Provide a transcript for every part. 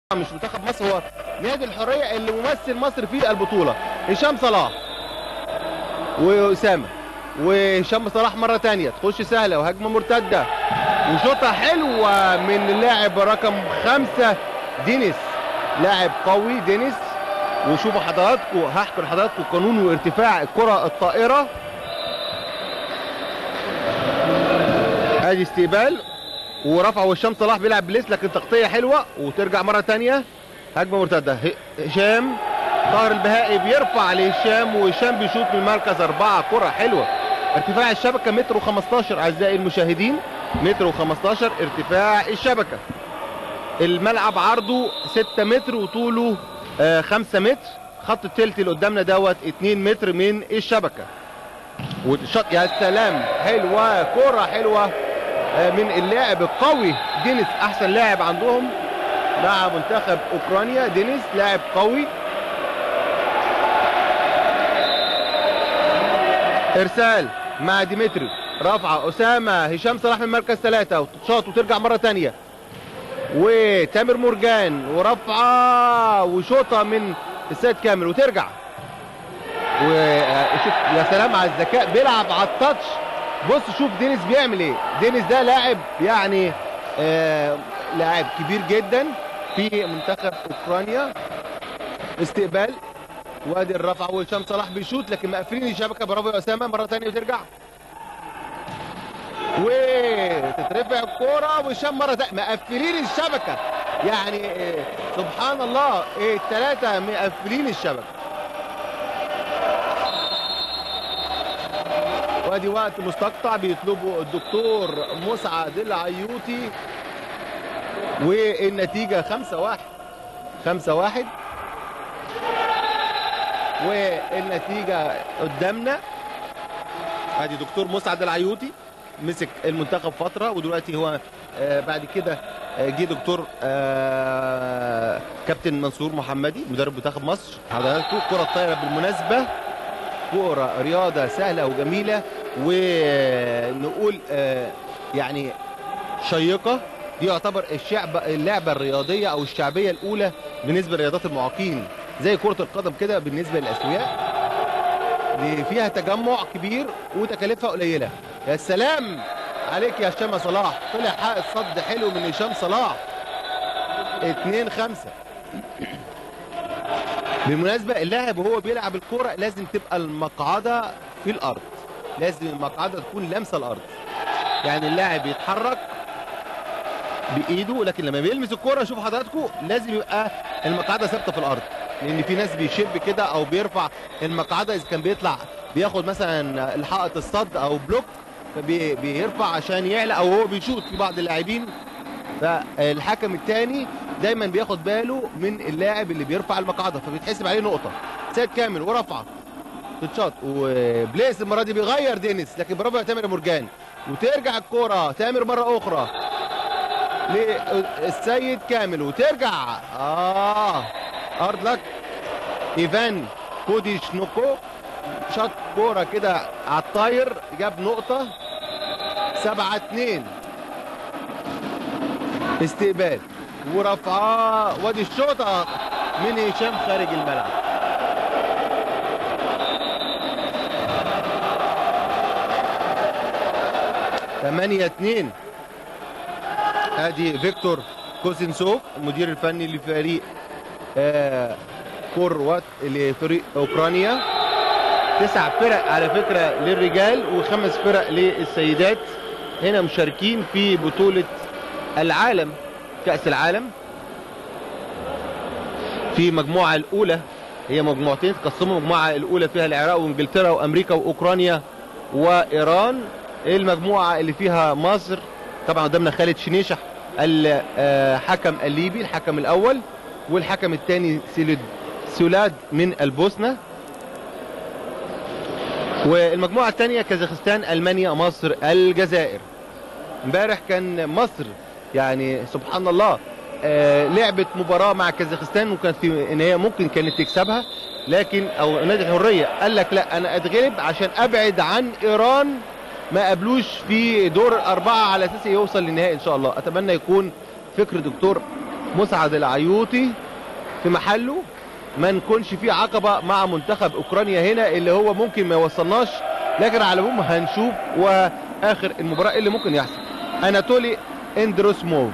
مش منتخب مصر هو نادي الحريه اللي ممثل مصر في البطوله هشام صلاح واسامه وهشام صلاح مره تانية تخش سهله وهجمه مرتده وشوطه حلوه من اللاعب رقم خمسة دينيس لاعب قوي دينيس وشوفوا حضراتكم هحكي لحضراتكم قانون وارتفاع الكره الطائره ادي استقبال ورفع وهشام صلاح بيلعب بليس لكن تغطيه حلوه وترجع مره تانية هجمه مرتده ه- هشام طاهر البهائي بيرفع لهشام وهشام بيشوط من مركز اربعه كره حلوه ارتفاع الشبكه متر و15 اعزائي المشاهدين متر و15 ارتفاع الشبكه الملعب عرضه 6 متر وطوله 5 متر خط التلت اللي قدامنا دوت 2 متر من الشبكه وشط يا سلام حلوه كره حلوه آه، من اللاعب القوي دينيس احسن لاعب عندهم مع منتخب اوكرانيا دينيس لاعب قوي ارسال مع ديمتري رفعه اسامه هشام صلاح من مركز ثلاثه وتشاط وترجع مره تانية وتامر مرجان ورفعه وشوطه من السيد كامل وترجع وشوف يا سلام على الذكاء بيلعب على التاتش بص شوف دينيس بيعمل ايه دينيس ده لاعب يعني آه لاعب كبير جدا في منتخب اوكرانيا استقبال وادي الرفع وهشام صلاح بيشوط لكن مقفلين الشبكه برافو يا اسامه مره ثانيه وترجع وتترفع الكوره وهشام مره ثانيه مقفلين الشبكه يعني آه، سبحان الله إيه الثلاثه مقفلين الشبكه وادي وقت مستقطع بيطلبه الدكتور مسعد العيوطي والنتيجة خمسة واحد خمسة واحد والنتيجة قدامنا ادي دكتور مسعد العيوطي مسك المنتخب فترة ودلوقتي هو آه، بعد كده آه، جه دكتور آه، كابتن منصور محمدي مدرب منتخب مصر حضراتكم كرة الطايرة بالمناسبة كورة رياضة سهلة وجميلة ونقول آه، يعني شيقة دي يعتبر الشعب اللعبة الرياضية أو الشعبية الأولى بالنسبة لرياضات المعاقين زي كرة القدم كده بالنسبة للأسوياء دي فيها تجمع كبير وتكاليفها قليلة يا سلام عليك يا هشام صلاح طلع حق صد حلو من هشام صلاح اتنين خمسة بالمناسبة اللاعب وهو بيلعب الكرة لازم تبقى المقعدة في الأرض لازم المقعدة تكون لامسة الأرض يعني اللاعب يتحرك بإيده لكن لما بيلمس الكرة شوف حضراتكم لازم يبقى المقعدة ثابتة في الأرض لأن في ناس بيشب كده أو بيرفع المقعدة إذا كان بيطلع بياخد مثلا الحائط الصد أو بلوك فبيرفع عشان يعلى أو هو بيشوط في بعض اللاعبين فالحكم الثاني دايما بياخد باله من اللاعب اللي بيرفع المقعده فبيتحسب عليه نقطه سيد كامل ورفع تتشاط وبليس المره دي بيغير دينيس لكن برافو يا تامر مرجان وترجع الكوره تامر مره اخرى للسيد كامل وترجع اه ارض لك ايفان كوديشنوكو شاط كوره كده على الطاير جاب نقطه سبعة اتنين استقبال ورفعه وادي الشوطه من هشام خارج الملعب ثمانية اتنين ادي فيكتور كوزنسوف المدير الفني لفريق آه كروات لفريق اوكرانيا تسع فرق على فكرة للرجال وخمس فرق للسيدات هنا مشاركين في بطولة العالم كأس العالم في المجموعة الأولى هي مجموعتين تقسموا المجموعة الأولى فيها العراق وإنجلترا وأمريكا وأوكرانيا وإيران المجموعة اللي فيها مصر طبعا قدامنا خالد شنيشة الحكم الليبي الحكم الأول والحكم الثاني سيلد سولاد من البوسنة والمجموعة الثانية كازاخستان ألمانيا مصر الجزائر امبارح كان مصر يعني سبحان الله آه لعبت مباراة مع كازاخستان وكانت في ان هي ممكن كانت تكسبها لكن او نادي الحرية قال لك لا انا اتغلب عشان ابعد عن ايران ما قابلوش في دور الاربعة على اساس يوصل للنهائي ان شاء الله اتمنى يكون فكر دكتور مسعد العيوطي في محله ما نكونش فيه عقبة مع منتخب اوكرانيا هنا اللي هو ممكن ما يوصلناش لكن على العموم هنشوف واخر المباراة اللي ممكن يحصل اناتولي اندروسموف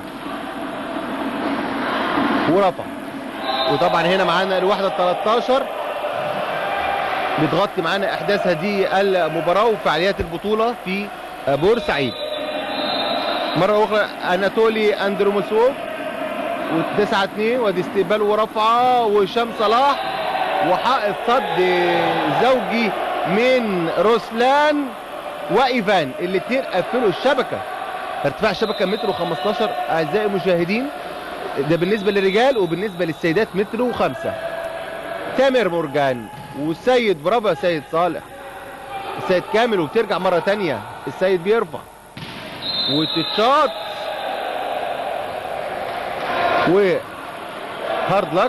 ورفع وطبعا هنا معانا الوحدة 13 بتغطي معانا احداث هذه المباراة وفعاليات البطولة في بورسعيد مرة اخرى اناتولي اندروموسوف وتسعة اتنين وادي استقبال ورفعة وهشام صلاح وحائط صد زوجي من روسلان وايفان الاثنين قفلوا الشبكة ارتفاع الشبكة متر و15 اعزائي المشاهدين ده بالنسبة للرجال وبالنسبة للسيدات متر وخمسة تامر مرجان والسيد برافو يا سيد صالح السيد كامل وبترجع مرة تانية السيد بيرفع وتتشاط و هارد لك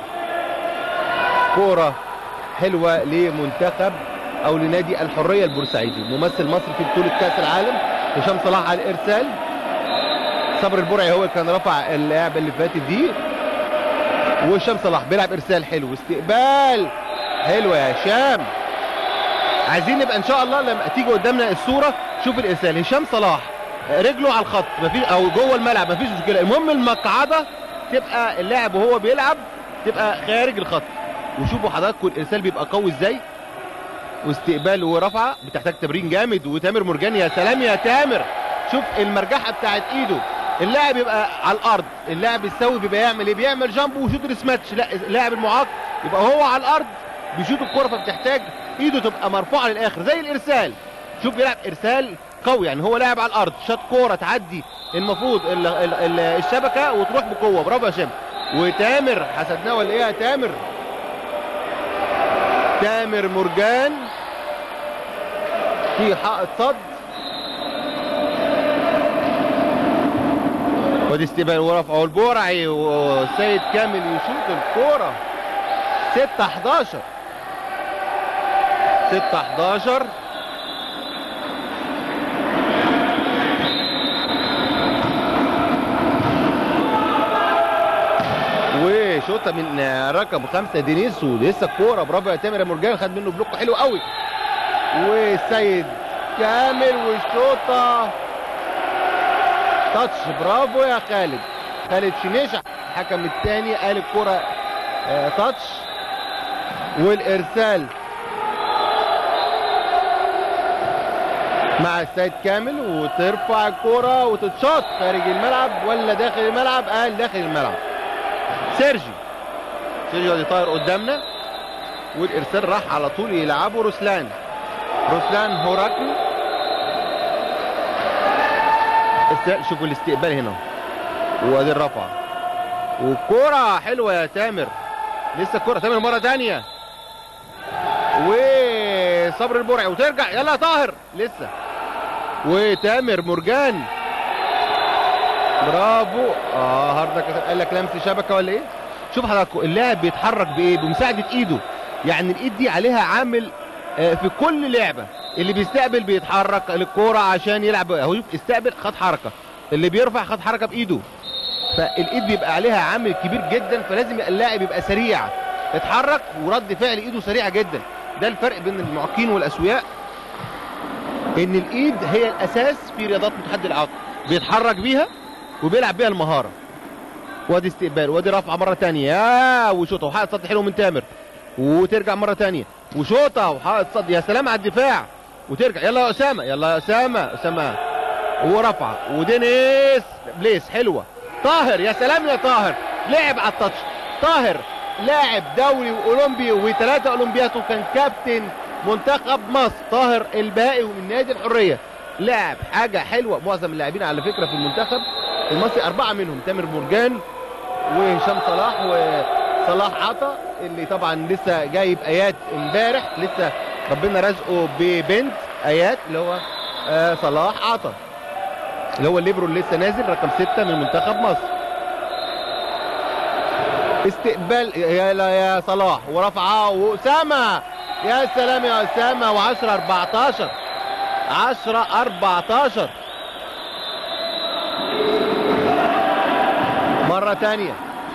كورة حلوة لمنتخب او لنادي الحرية البورسعيدي ممثل مصر في بطولة كأس العالم هشام صلاح على الارسال صبر البرعي هو كان رفع اللعبة اللي فاتت دي وهشام صلاح بيلعب ارسال حلو استقبال حلو يا هشام عايزين نبقى ان شاء الله لما تيجي قدامنا الصورة شوف الارسال هشام صلاح رجله على الخط مفيش او جوه الملعب مفيش مشكله المهم المقعده تبقى اللاعب وهو بيلعب تبقى خارج الخط وشوفوا حضراتكم الارسال بيبقى قوي ازاي واستقبال ورفعه بتحتاج تمرين جامد وتامر مرجان يا سلام يا تامر شوف المرجحه بتاعت ايده اللاعب يبقى على الارض اللاعب السوي بيبقى يعمل ايه بيعمل جامب وشوط ريسماتش لا اللاعب المعاق يبقى هو على الارض بيشوط الكره فبتحتاج ايده تبقى مرفوعه للاخر زي الارسال شوف بيلعب ارسال قوي يعني هو لاعب على الارض شاط كوره تعدي المفروض ال ال ال الشبكه وتروح بقوه برافو يا هشام وتامر حسدناه ولا ايه يا تامر تامر مرجان في حائط صد ودي استقبال ورفع البرعي والسيد كامل يشوط الكوره 6 11 6 11 وشوطه من رقم خمسة دينيس ولسه الكوره برافو يا تامر يا مرجان خد منه بلوك حلو قوي والسيد كامل والشوطه تاتش برافو يا خالد خالد شنيشة الحكم الثاني قال الكوره آه تاتش والارسال مع السيد كامل وترفع الكوره وتتشاط خارج الملعب ولا داخل الملعب قال داخل الملعب سيرجي سيرجي ادي طاير قدامنا والارسال راح على طول يلعبه روسلان روسلان هوراكل شوفوا الاستقبال هنا وادي الرفع والكرة حلوة يا تامر لسه الكرة تامر مرة تانية وصبر البرعي وترجع يلا يا طاهر لسه وتامر مرجان برافو اه هاردك قال لك لمس شبكه ولا ايه شوف حضراتكم اللاعب بيتحرك بايه بمساعده ايده يعني الايد دي عليها عامل آه في كل لعبه اللي بيستقبل بيتحرك للكوره عشان يلعب اهو شوف استقبل خد حركه اللي بيرفع خد حركه بايده فالايد بيبقى عليها عامل كبير جدا فلازم اللاعب يبقى سريع اتحرك ورد فعل ايده سريعه جدا ده الفرق بين المعاقين والاسوياء ان الايد هي الاساس في رياضات متحدي الاعاقه بيتحرك بيها وبيلعب بيها المهاره وادي استقبال وادي رفعه مره ثانيه يا وشوطه وحائط صد حلو من تامر وترجع مره ثانيه وشوطه وحائط صد يا سلام على الدفاع وترجع يلا يا اسامه يلا يا اسامه اسامه ورفعه ودينيس بليس حلوه طاهر يا سلام يا طاهر لعب على التاتش طاهر لاعب دولي واولمبي وثلاثه اولمبيات وكان كابتن منتخب مصر طاهر الباقي ومن نادي الحريه لاعب حاجه حلوه معظم اللاعبين على فكره في المنتخب المصري اربعه منهم تامر مرجان وهشام صلاح وصلاح عطا اللي طبعا لسه جايب ايات امبارح لسه ربنا رزقه ببنت ايات اللي هو آه صلاح عطا اللي هو الليبرو اللي لسه نازل رقم ستة من منتخب مصر استقبال يا لا يا صلاح ورفعه واسامه يا سلام يا اسامه و10 14 10 14 مرة مرة تانية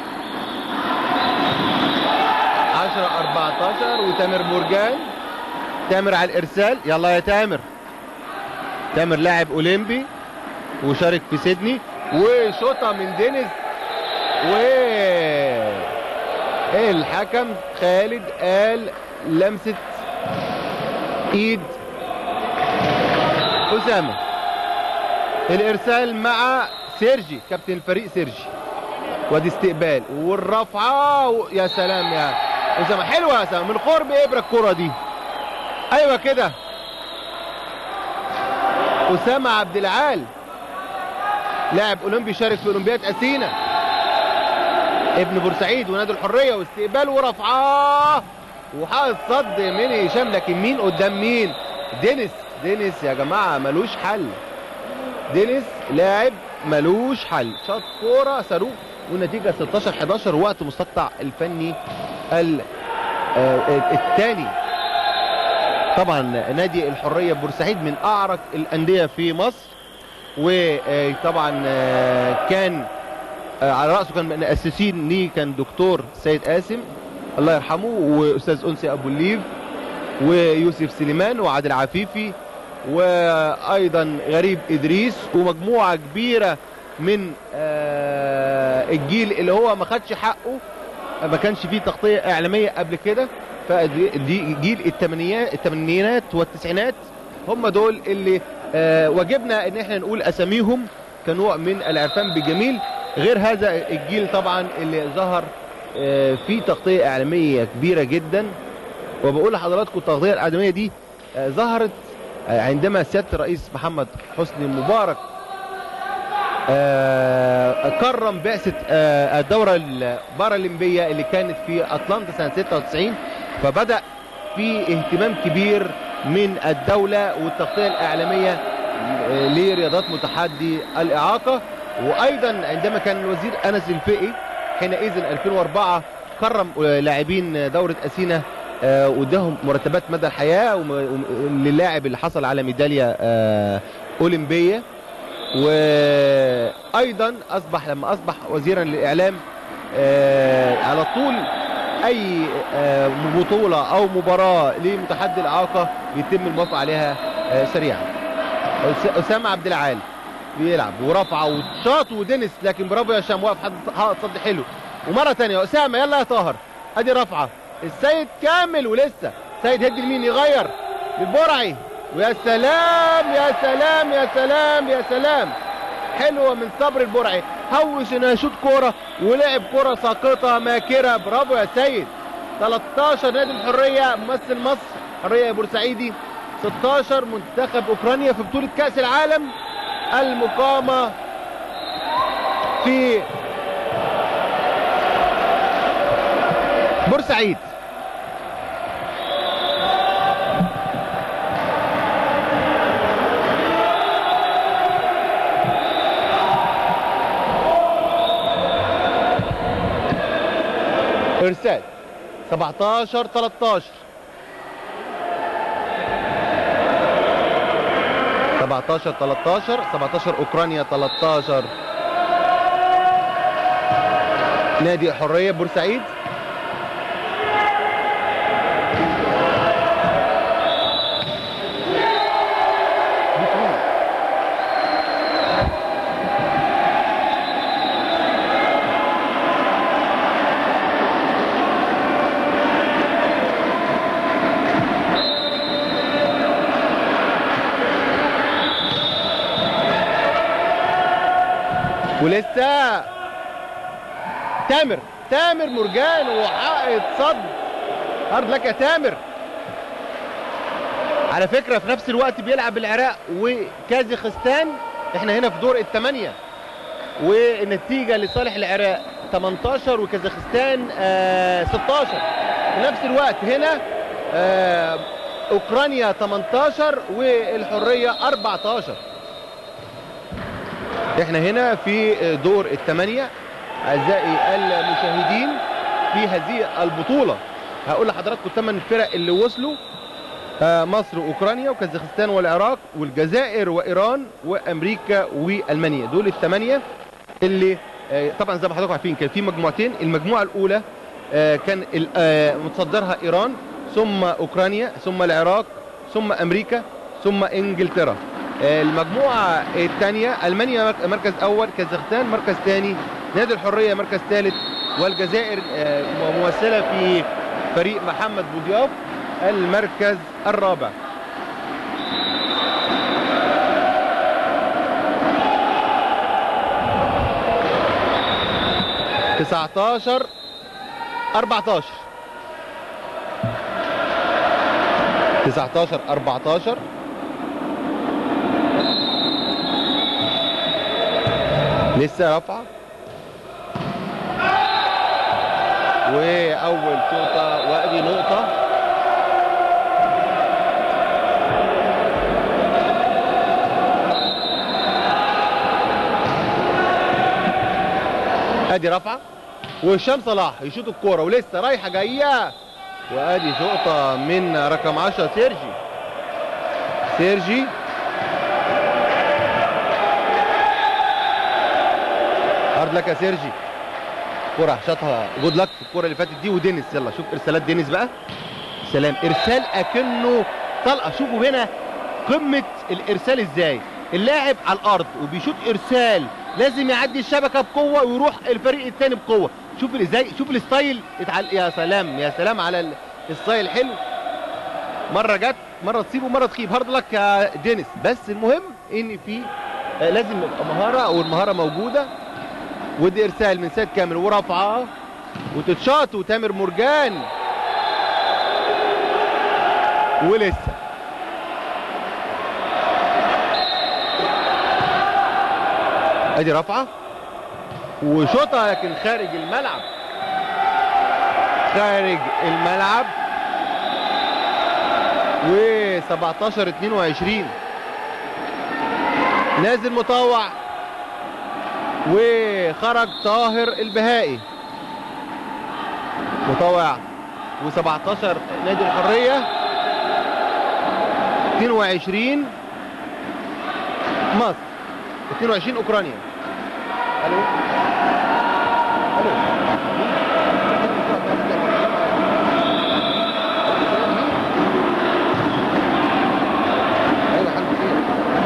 10 14 وتامر مورجان تامر على الارسال يلا يا تامر تامر لاعب اولمبي وشارك في سيدني وشوطه من دينيس و الحكم خالد قال لمسه ايد اسامه الارسال مع سيرجي كابتن الفريق سيرجي وادي استقبال والرفعه و... يا سلام يا اسامه حلوه يا اسامه من قرب ابره الكره دي ايوه كده اسامه عبد العال لاعب اولمبي شارك في اولمبياد اثينا ابن بورسعيد ونادي الحريه واستقبال ورفعه وحائط صد من هشام لكن مين قدام مين دينيس دينيس يا جماعه ملوش حل دينيس لاعب ملوش حل شاط كوره صاروخ والنتيجه 16 11 وقت مستقطع الفني الثاني طبعا نادي الحريه بورسعيد من اعرق الانديه في مصر وطبعا كان على راسه كان من المؤسسين ليه كان دكتور سيد قاسم الله يرحمه واستاذ انسي ابو الليف ويوسف سليمان وعادل عفيفي وايضا غريب ادريس ومجموعه كبيره من الجيل اللي هو ما خدش حقه ما كانش فيه تغطيه اعلاميه قبل كده فدي جيل الثمانينات الثمانينات والتسعينات هم دول اللي واجبنا ان احنا نقول اساميهم كنوع من العرفان بالجميل غير هذا الجيل طبعا اللي ظهر في تغطيه اعلاميه كبيره جدا وبقول لحضراتكم التغطيه الاعلاميه دي ظهرت عندما سياده الرئيس محمد حسني مبارك كرم بعثه الدوره البارالمبيه اللي كانت في اطلنطا سنه 96 فبدا في اهتمام كبير من الدوله والتغطيه الاعلاميه لرياضات متحدي الاعاقه وايضا عندما كان الوزير انس الفقي حينئذ 2004 كرم لاعبين دوره اثينا واداهم مرتبات مدى الحياه للاعب اللي حصل على ميداليه اولمبيه وايضا اصبح لما اصبح وزيرا للاعلام على طول اي بطوله او مباراه لمتحدي الاعاقه بيتم الموافقه عليها سريعا اسامه عبد العال بيلعب ورفعه وشاط ودنس لكن برافو يا هشام واقف حاطط صد حلو ومره ثانيه اسامه يلا يا طاهر ادي رفعه السيد كامل ولسه سيد هدي لمين يغير للبرعي ويا سلام يا سلام يا سلام يا سلام حلوه من صبر البرعي هوش انه يشوط كوره ولعب كوره ساقطه ماكره برافو يا سيد 13 نادي الحريه ممثل مصر حريه بورسعيدي 16 منتخب اوكرانيا في بطوله كاس العالم المقامه في بورسعيد ارسال 17 13 17 13 17 اوكرانيا 13 نادي حريه بورسعيد ولسه تامر تامر مرجان وحائط صد هارد لك يا تامر على فكره في نفس الوقت بيلعب العراق وكازاخستان احنا هنا في دور الثمانيه والنتيجه لصالح العراق 18 وكازاخستان آه 16 في نفس الوقت هنا آه اوكرانيا 18 والحريه 14 احنا هنا في دور الثمانية اعزائي المشاهدين في هذه البطولة هقول لحضراتكم الثمان الفرق اللي وصلوا مصر واوكرانيا وكازاخستان والعراق والجزائر وايران وامريكا والمانيا دول الثمانية اللي آه، طبعا زي ما حضراتكم عارفين كان في مجموعتين المجموعه الاولى آه، كان ال- آه، متصدرها ايران ثم اوكرانيا ثم العراق ثم امريكا ثم انجلترا آه، المجموعه الثانيه المانيا مرك- مركز اول كازاخستان مركز ثاني نادي الحريه مركز ثالث والجزائر آه، ممثله في فريق محمد بوضياف المركز الرابع تسعتاشر أربعتاشر تسعتاشر أربعتاشر لسه رافعة وأول نقطة وأدي نقطة ادي رفعه وهشام صلاح يشوط الكوره ولسه رايحه جايه وادي شوطه من رقم 10 سيرجي سيرجي هارد لك يا سيرجي كرة شاطها جود لك في الكرة اللي فاتت دي ودينيس يلا شوف ارسالات دينيس بقى سلام ارسال اكنه طلقه شوفوا هنا قمه الارسال ازاي اللاعب على الارض وبيشوط ارسال لازم يعدي الشبكه بقوه ويروح الفريق الثاني بقوه شوف ازاي شوف الستايل اتعل... يا سلام يا سلام على ال- الستايل حلو مره جت مره تصيب ومره تخيب هارد لك يا دينيس بس المهم ان في آه، لازم يبقى مهاره او المهاره موجوده ودي ارسال من سيد كامل ورفعه وتتشاط وتامر مرجان ولسه ادي رفعه وشوطه لكن خارج الملعب خارج الملعب و 17 22 نازل مطوع وخرج طاهر البهائي مطوع و17 نادي الحريه 22 مصر 22 اوكرانيا الو الو ايوه حد فين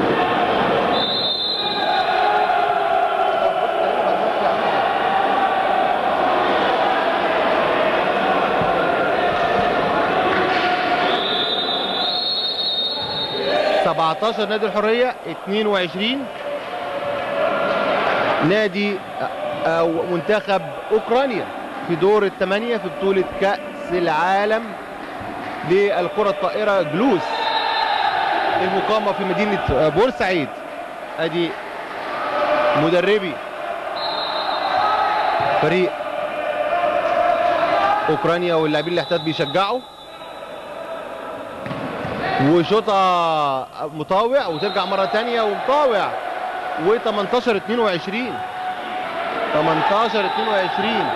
17 نادي الحرية 22 نادي أو منتخب أوكرانيا في دور الثمانية في بطولة كأس العالم للكرة الطائرة جلوس المقامة في مدينة بورسعيد ادي مدربي فريق اوكرانيا واللاعبين اللي احتاج بيشجعوا وشوطه مطاوع وترجع مره تانية ومطاوع و18 22 18 22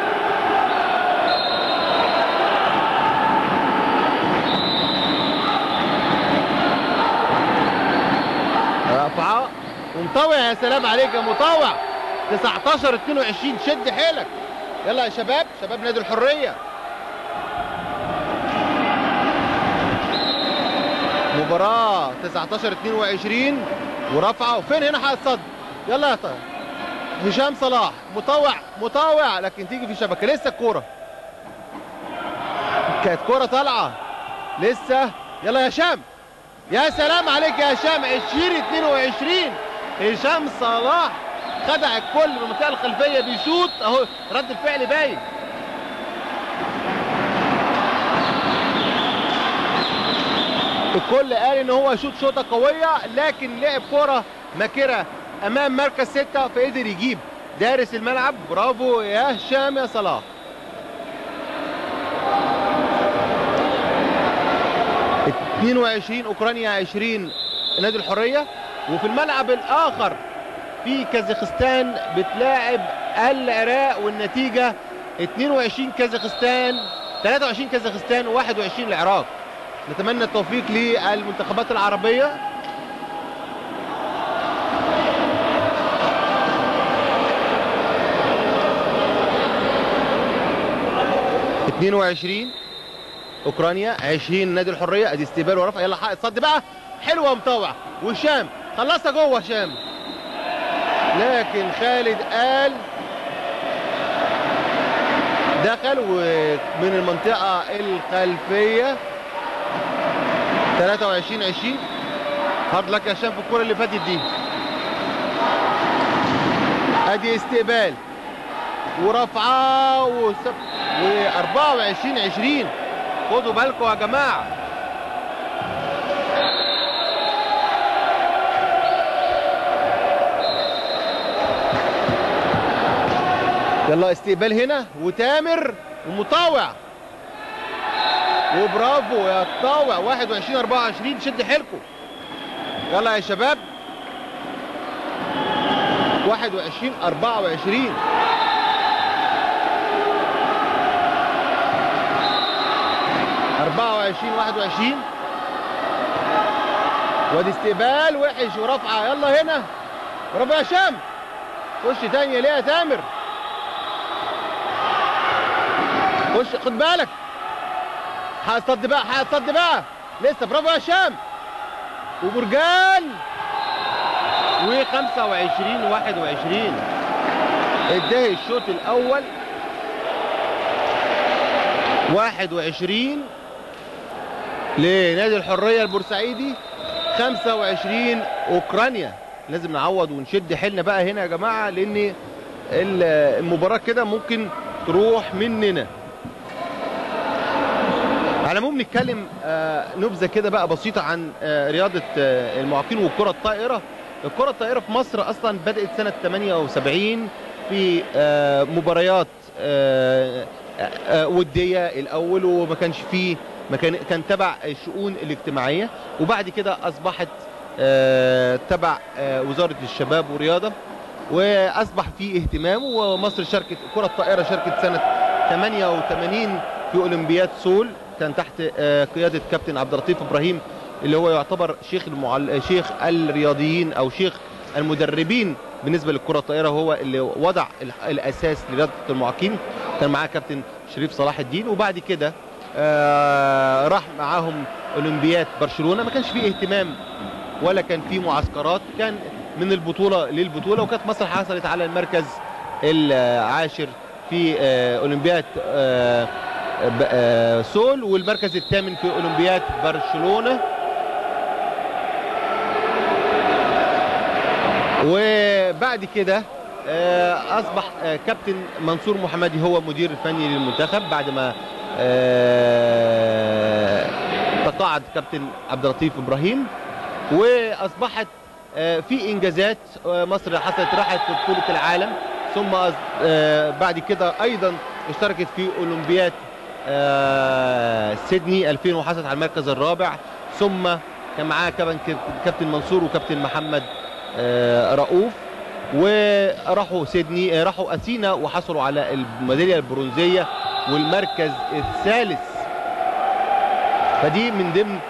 رفعه ومطوع يا سلام عليك يا مطوع 19 22 شد حيلك يلا يا شباب شباب نادي الحريه مباراة 19 22 ورفعه فين هنا حق الصد يلا يا طيب هشام صلاح مطوع مطوع لكن تيجي في شبكة لسه الكورة كانت كورة طالعة لسه يلا يا هشام يا سلام عليك يا هشام 20 22 هشام صلاح خدع الكل من المنطقة الخلفية بيشوط اهو رد الفعل باين الكل قال ان هو شوط شوطه قويه لكن لعب كره ماكره امام مركز سته فقدر يجيب دارس الملعب برافو يا هشام يا صلاح اتنين وعشرين اوكرانيا 20 نادي الحريه وفي الملعب الاخر في كازاخستان بتلاعب العراق والنتيجه 22 كازاخستان 23 كازاخستان و21 العراق نتمنى التوفيق للمنتخبات العربية 22 اوكرانيا 20 نادي الحريه ادي استقبال ورفع يلا حق صد بقى حلوه مطوع وهشام خلصها جوه هشام لكن خالد قال دخل ومن المنطقه الخلفيه 23 20 هارد لك يا هشام في الكره اللي فاتت دي ادي استقبال ورفعه وسب... و24 20 خدوا بالكم يا جماعه يلا استقبال هنا وتامر ومطاوع وبرافو يا تطاوع 21 24 شد حيلكم يلا يا شباب 21 24 24 21 وادي استقبال وحش ورفعه يلا هنا برافو يا هشام خش تاني ليه يا تامر خش خد بالك هتصد بقى هتصد بقى لسه برافو يا هشام وبرجان و25 21 انتهي الشوط الاول 21 لنادي الحريه البورسعيدي 25 اوكرانيا لازم نعوض ونشد حيلنا بقى هنا يا جماعه لان المباراه كده ممكن تروح مننا على العموم نتكلم آه نبذه كده بقى بسيطه عن آه رياضه آه المعاقين والكره الطائره الكره الطائره في مصر اصلا بدات سنه 78 في مباريات وديه الاول وما كانش فيه ما كان كان تبع الشؤون الاجتماعيه وبعد كده اصبحت تبع وزاره الشباب والرياضه واصبح فيه اهتمام ومصر شاركت كره الطائره شاركت سنه 88 في اولمبياد سول كان تحت قياده كابتن عبد اللطيف ابراهيم اللي هو يعتبر شيخ المعل... شيخ الرياضيين او شيخ المدربين بالنسبه للكره الطائره هو اللي وضع الاساس لرياضه المعاقين كان معاه كابتن شريف صلاح الدين وبعد كده آه راح معاهم اولمبياد برشلونه ما كانش فيه اهتمام ولا كان فيه معسكرات كان من البطوله للبطوله وكانت مصر حصلت على المركز العاشر في آه اولمبياد آه سول والمركز الثامن في اولمبياد برشلونه وبعد كده اصبح كابتن منصور محمدي هو مدير الفني للمنتخب بعد ما تقاعد كابتن عبد اللطيف ابراهيم واصبحت في انجازات مصر حصلت راحت في بطوله العالم ثم بعد كده ايضا اشتركت في اولمبياد سيدني 2000 وحصلت على المركز الرابع ثم كان معاه كابتن منصور وكابتن محمد رؤوف وراحوا سيدني راحوا اثينا وحصلوا على الميداليه البرونزيه والمركز الثالث فدي من ضمن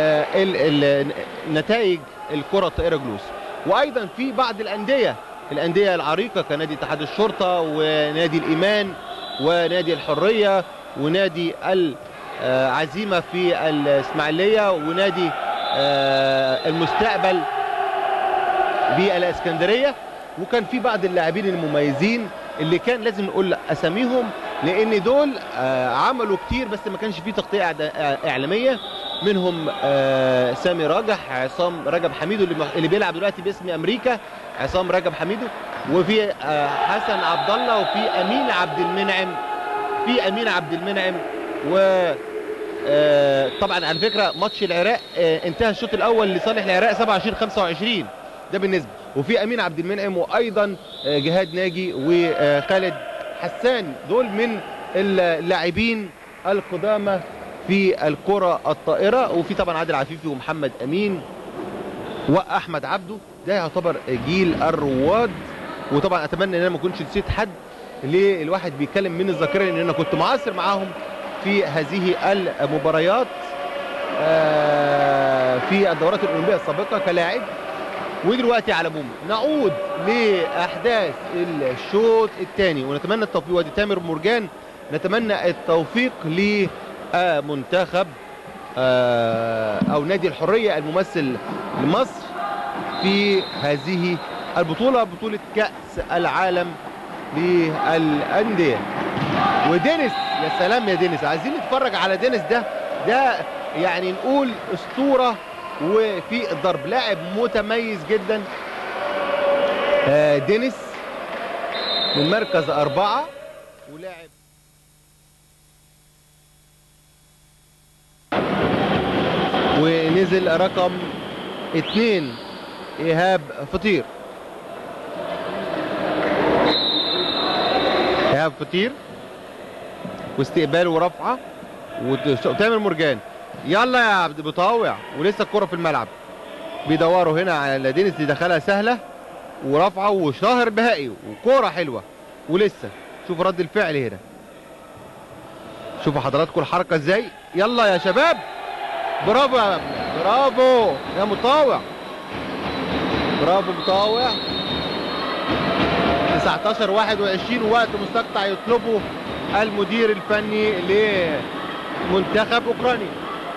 نتائج الكره الطائره جلوس وايضا في بعض الانديه الانديه العريقه كنادي اتحاد الشرطه ونادي الايمان ونادي الحريه ونادي العزيمه في الاسماعيليه ونادي المستقبل بالاسكندريه وكان في بعض اللاعبين المميزين اللي كان لازم نقول اساميهم لان دول عملوا كتير بس ما كانش فيه تغطيه اعلاميه منهم سامي راجح عصام رجب حميدو اللي بيلعب دلوقتي باسم امريكا عصام رجب حميدو وفي حسن عبد الله وفي امين عبد المنعم في امين عبد المنعم و طبعا على فكره ماتش العراق انتهى الشوط الاول لصالح العراق 27 25 ده بالنسبه وفي امين عبد المنعم وايضا جهاد ناجي وخالد حسان دول من اللاعبين القدامى في الكره الطائره وفي طبعا عادل عفيفي ومحمد امين واحمد عبده ده يعتبر جيل الرواد وطبعا اتمنى ان انا ما كنتش نسيت حد ليه الواحد بيتكلم من الذاكره ان انا كنت معاصر معاهم في هذه المباريات في الدورات الاولمبيه السابقه كلاعب ودلوقتي على العموم نعود لاحداث الشوط الثاني ونتمنى التوفيق وادي تامر مرجان نتمنى التوفيق لمنتخب او نادي الحريه الممثل لمصر في هذه البطوله بطوله كاس العالم للانديه ودينيس يا سلام يا دينيس عايزين نتفرج على دينيس ده ده يعني نقول اسطوره وفي الضرب لاعب متميز جدا آه دينيس من مركز أربعة ولاعب ونزل رقم اثنين إيهاب فطير إيهاب فطير واستقبال ورفعة وتامر مرجان يلا يا عبد بطاوع ولسه الكرة في الملعب بيدوروا هنا على دينيس دي دخلها سهلة ورفعة وشاهر بهائي وكرة حلوة ولسه شوفوا رد الفعل هنا شوفوا حضراتكم الحركة ازاي يلا يا شباب برافو يا ابني برافو يا مطاوع برافو مطاوع 19 21 وقت مستقطع يطلبه المدير الفني لمنتخب اوكرانيا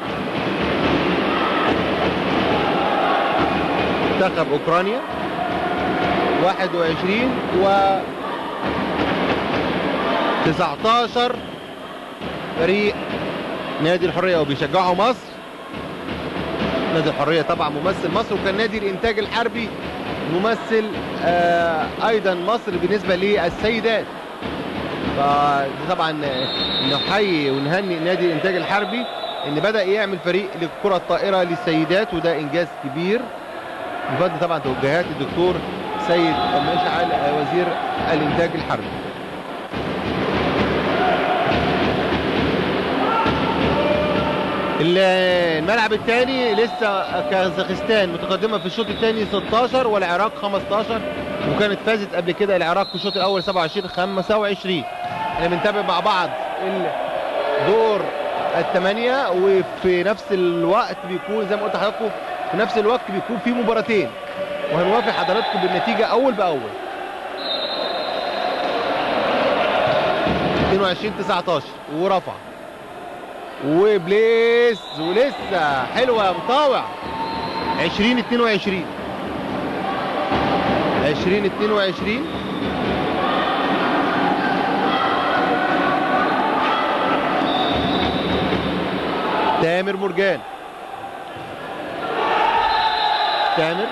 منتخب اوكرانيا 21 و 19 فريق نادي الحريه وبيشجعوا مصر نادي الحريه طبعا ممثل مصر وكان نادي الانتاج الحربي ممثل آه ايضا مصر بالنسبه للسيدات فطبعا نحيي ونهني نادي الانتاج الحربي ان بدا يعمل فريق للكره الطائره للسيدات وده انجاز كبير بفضل طبعا توجيهات الدكتور سيد مشعل وزير الانتاج الحربي الملعب الثاني لسه كازاخستان متقدمه في الشوط الثاني 16 والعراق 15 وكانت فازت قبل كده العراق في الشوط الاول 27 25 احنا بنتابع مع بعض دور الثمانيه وفي نفس الوقت بيكون زي ما قلت لحضراتكم في نفس الوقت بيكون في مباراتين وهنوافق حضراتكم بالنتيجه اول باول 22 19 ورفع وبليس ولسه حلوه يا مطاوع 20 22 20 22 تامر مرجان تامر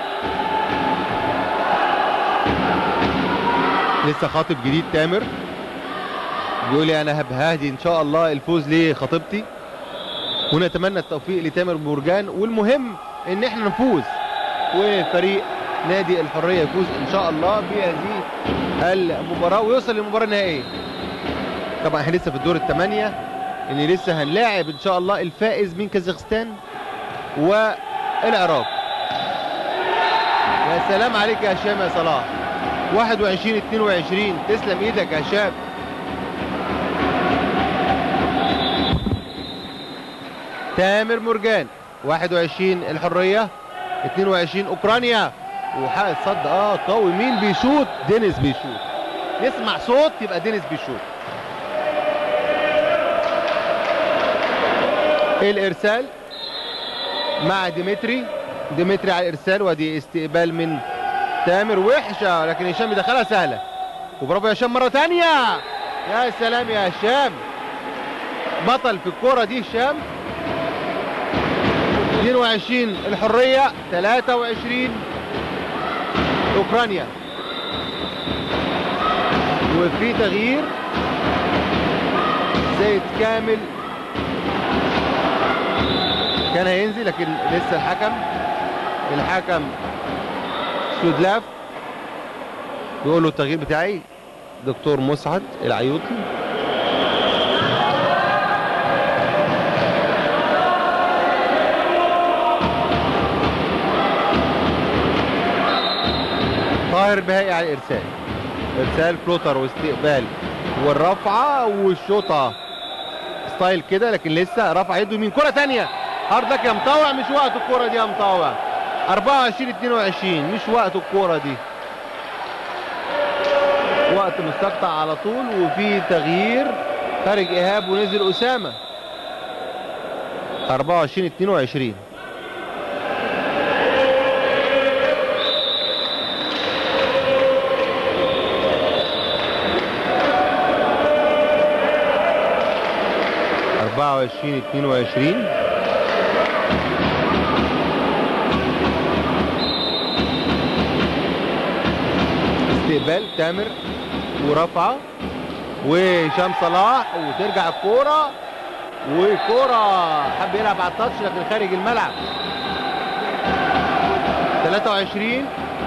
لسه خاطب جديد تامر بيقول لي انا هبهدي ان شاء الله الفوز لخطيبتي ونتمنى التوفيق لتامر مرجان والمهم ان احنا نفوز وفريق نادي الحريه يفوز ان شاء الله بهذه المباراه ويوصل للمباراه النهائيه طبعا احنا لسه في الدور الثمانيه ان لسه هنلاعب ان شاء الله الفائز من كازاخستان والعراق يا سلام عليك يا هشام يا صلاح 21 22 تسلم ايدك يا هشام تامر مرجان 21 الحريه 22 اوكرانيا وحق صد اه قوي مين بيشوط دينيس بيشوط نسمع صوت يبقى دينيس بيشوط الارسال مع ديمتري ديمتري على الارسال وادي استقبال من تامر وحشه لكن هشام بيدخلها سهله وبرافو يا هشام مره ثانيه يا سلام يا هشام بطل في الكوره دي هشام 22 الحريه 23 اوكرانيا وفي تغيير زيد كامل كان هينزل لكن لسه الحكم الحكم سودلاف بيقول له التغيير بتاعي دكتور مسعد العيوطي طاهر البهائي على الارسال ارسال فلوتر واستقبال والرفعه والشوطه ستايل كده لكن لسه رفع يده يمين كره ثانيه هارد لك يا مطاوع مش وقت الكوره دي يا مطاوع 24 22 مش وقت الكوره دي وقت مستقطع على طول وفي تغيير خارج ايهاب ونزل اسامه 24 22 24 22 استقبال تامر ورفعه وهشام صلاح وترجع الكوره وكوره حب يلعب على التاتش لكن خارج الملعب 23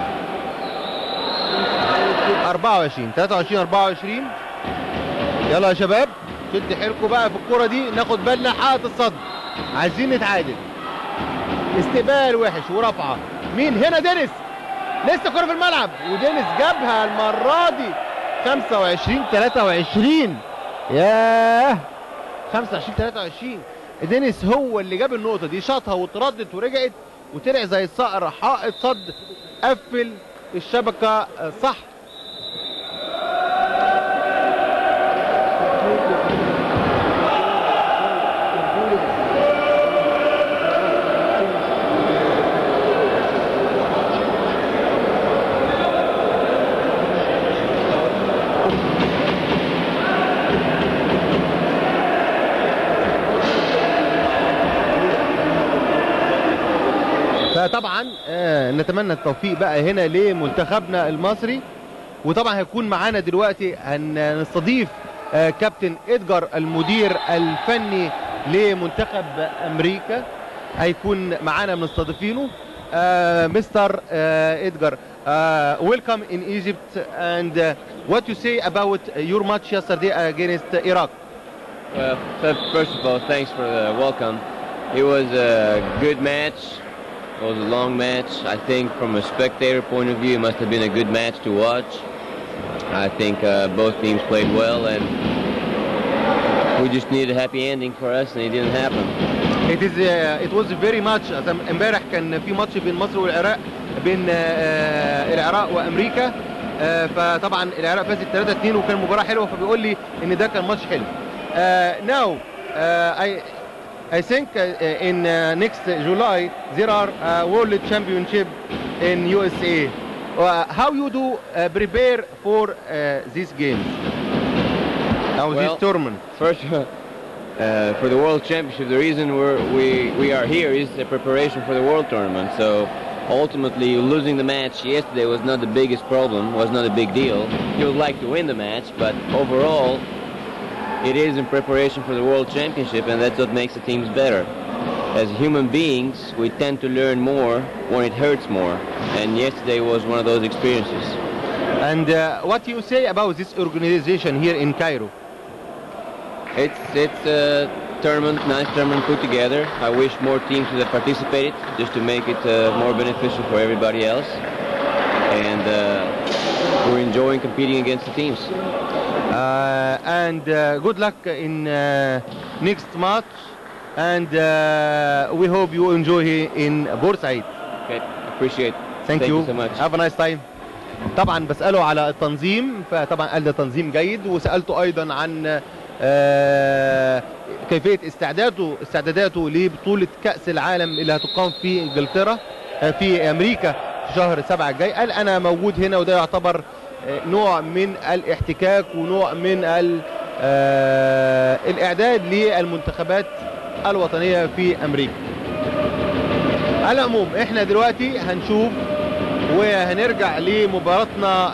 24 23 24 يلا يا شباب شد حيلكم بقى في الكوره دي ناخد بالنا حائط الصد عايزين نتعادل استقبال وحش ورفعه مين هنا دينيس لسه كوره في الملعب ودينيس جابها المره دي 25 23 ياه 25 23 دينيس هو اللي جاب النقطه دي شاطها واتردت ورجعت وطلع زي الصقر حائط صد قفل الشبكه صح فطبعا آه، نتمنى التوفيق بقى هنا لمنتخبنا المصري وطبعا هيكون معانا دلوقتي هنستضيف آه، كابتن ادجار المدير الفني لمنتخب امريكا هيكون معانا مستضيفينه آه، مستر آه، ادجار uh, welcome in Egypt and uh, what you say about your match yesterday against Iraq Well, f- first of all, thanks for the welcome. It was a good match. It was a long match. I think from a spectator point of view, it must have been a good match to watch. I think uh, both teams played well, and we just needed a happy ending for us, and it didn't happen. It is uh, it was very much أم- امبارح كان في ماتش بين مصر والعراق بين آه، العراق وامريكا آه، فطبعا العراق فازت 3 2 وكان مباراه حلوه فبيقول لي ان ده كان ماتش حلو. ناو I I think uh, in uh, next July there are uh, World Championship in USA. Uh, how you do uh, prepare for uh, these games? Now Well- this tournament. First, uh, for the World Championship, the reason we're, we we are here is the preparation for the World Tournament. So ultimately, losing the match yesterday was not the biggest problem. Was not a big deal. You would like to win the match, but overall, it is in preparation for the World Championship, and that's what makes the teams better. As human beings, we tend to learn more when it hurts more, and yesterday was one of those experiences. And uh, what you say about this organization here in Cairo? It's it's a tournament, nice tournament put together. I wish more teams would have participated just to make it uh, more beneficial for everybody else. And uh, we're enjoying competing against the teams. Uh, and uh, good luck in uh, next match. And uh, we hope you enjoy here in Bursaid. Okay, appreciate. Thank, Thank you. you so much. Have a nice time. طبعا بسأله على التنظيم فطبعا قال ده تنظيم جيد وسألته أيضا عن آه، كيفية استعداده استعداداته لبطولة كأس العالم اللي هتقام في انجلترا آه، في أمريكا في شهر سبعة الجاي قال أنا موجود هنا وده يعتبر آه، نوع من الاحتكاك ونوع من ال- آه، الإعداد للمنتخبات الوطنية في أمريكا على العموم احنا دلوقتي هنشوف وهنرجع لمباراتنا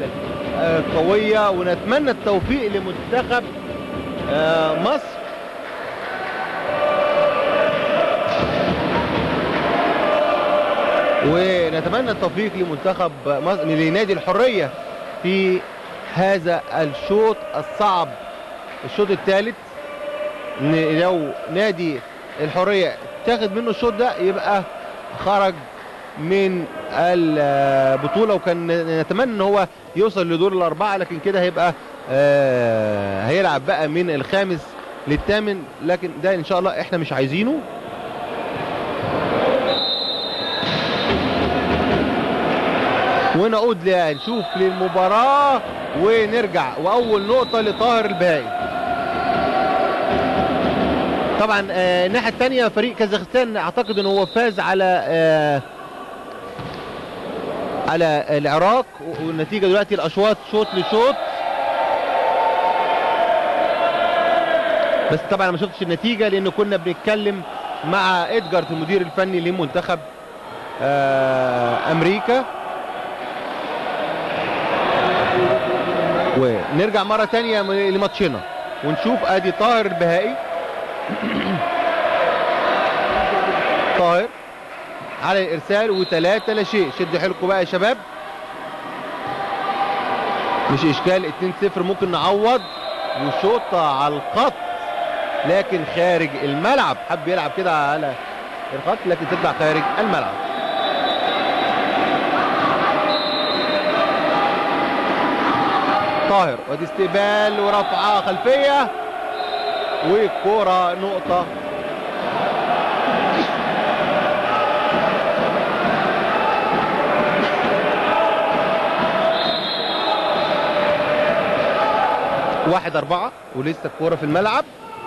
القوية ونتمنى التوفيق لمنتخب آه، مصر ونتمنى التوفيق لمنتخب مصر لنادي الحرية في هذا الشوط الصعب الشوط الثالث ن- لو نادي الحرية تاخد منه الشوط ده يبقى خرج من البطولة وكان نتمنى ان هو يوصل لدور الاربعة لكن كده هيبقى آه، هيلعب بقى من الخامس للثامن لكن ده ان شاء الله احنا مش عايزينه ونعود ل- نشوف للمباراة ونرجع واول نقطة لطاهر البهائي طبعا آه، الناحيه الثانيه فريق كازاخستان اعتقد ان هو فاز على آه، على العراق والنتيجه دلوقتي الاشواط شوط لشوط بس طبعا أنا ما شفتش النتيجه لان كنا بنتكلم مع ادجارد المدير الفني لمنتخب آه، امريكا ونرجع مره تانية م- لماتشنا ونشوف ادي طاهر البهائي طاهر على الارسال وثلاثة لا شيء شدوا حيلكم بقى يا شباب مش اشكال 2-0 ممكن نعوض وشوطة على الخط لكن خارج الملعب حب يلعب كده على الخط لكن تطلع خارج الملعب طاهر ودي استقبال ورفعه خلفيه والكوره نقطه واحد أربعة ولسه الكورة في الملعب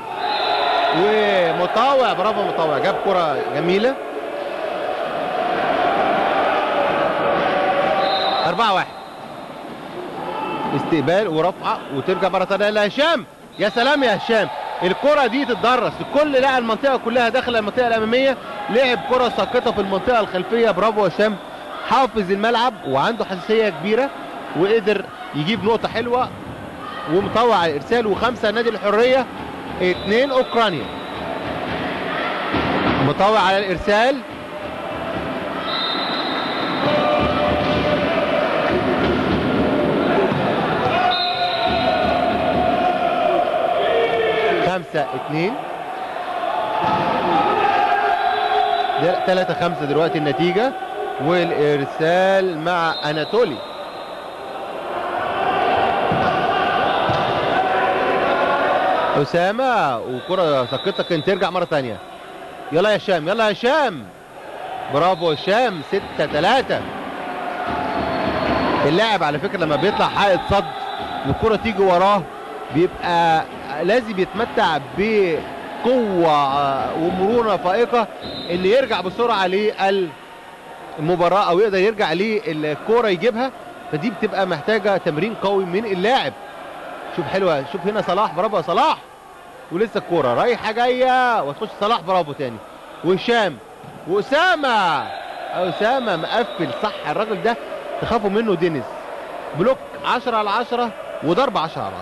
ومطاوع برافو مطاوع جاب كرة جميلة أربعة واحد استقبال ورفعة وترجع مرة تانية لهشام يا سلام يا هشام الكرة دي تتدرس الكل لقى المنطقة كلها داخلة المنطقة الأمامية لعب كرة ساقطة في المنطقة الخلفية برافو هشام حافظ الملعب وعنده حساسية كبيرة وقدر يجيب نقطة حلوة ومطوع على الارسال وخمسه نادي الحريه اثنين اوكرانيا مطوع على الارسال خمسة اتنين ثلاثة خمسة دلوقتي النتيجة والإرسال مع أناتولي أسامة وكرة سقطت كان ترجع مرة تانية يلا يا هشام يلا يا هشام برافو هشام ستة ثلاثة اللاعب على فكرة لما بيطلع حائط صد والكرة تيجي وراه بيبقى لازم يتمتع بقوة ومرونة فائقة ان يرجع بسرعة للمباراة او يقدر يرجع للكرة يجيبها فدي بتبقى محتاجة تمرين قوي من اللاعب شوف حلوة شوف هنا صلاح برافو يا صلاح ولسه الكورة رايحة جاية وتخش صلاح برافو تاني وهشام وأسامة أسامة مقفل صح الراجل ده تخافوا منه دينيس بلوك 10 على 10 وضرب 10 على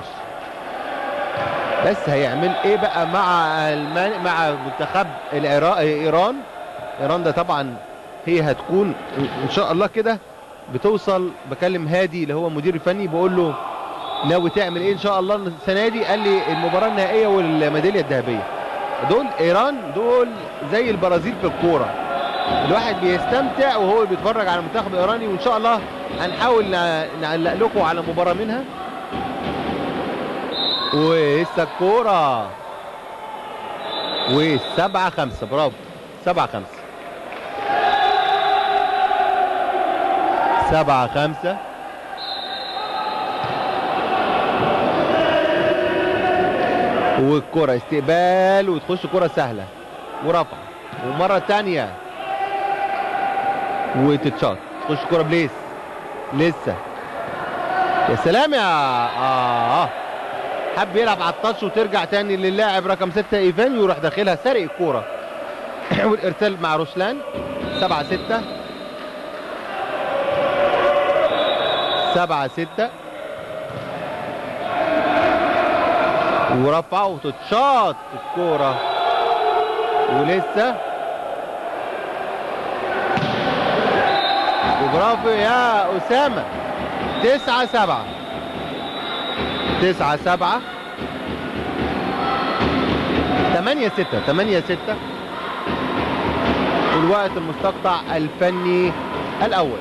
10 بس هيعمل ايه بقى مع المان مع منتخب العراق ايران ايران ده طبعا هي هتكون ان شاء الله كده بتوصل بكلم هادي اللي هو المدير الفني بقول له ناوي تعمل ايه ان شاء الله السنه دي قال لي المباراه النهائيه والميداليه الذهبيه دول ايران دول زي البرازيل في الكوره الواحد بيستمتع وهو بيتفرج على المنتخب الايراني وان شاء الله هنحاول ن- نعلق لكم على مباراه منها ولسه الكوره وسبعة خمسة برافو سبعة خمسة سبعة خمسة والكرة استقبال وتخش كرة سهلة ورفع ومرة تانية وتتشاط تخش كرة بليس لسه يا سلام يا اه حب يلعب على التاتش وترجع تاني للاعب رقم ستة ايفان ويروح داخلها سارق الكورة والارسال مع روسلان سبعة ستة سبعة ستة ورفع وتتشاط الكورة ولسه وبرافو يا أسامة تسعة سبعة تسعة سبعة تمانية ستة تمانية ستة والوقت المستقطع الفني الأول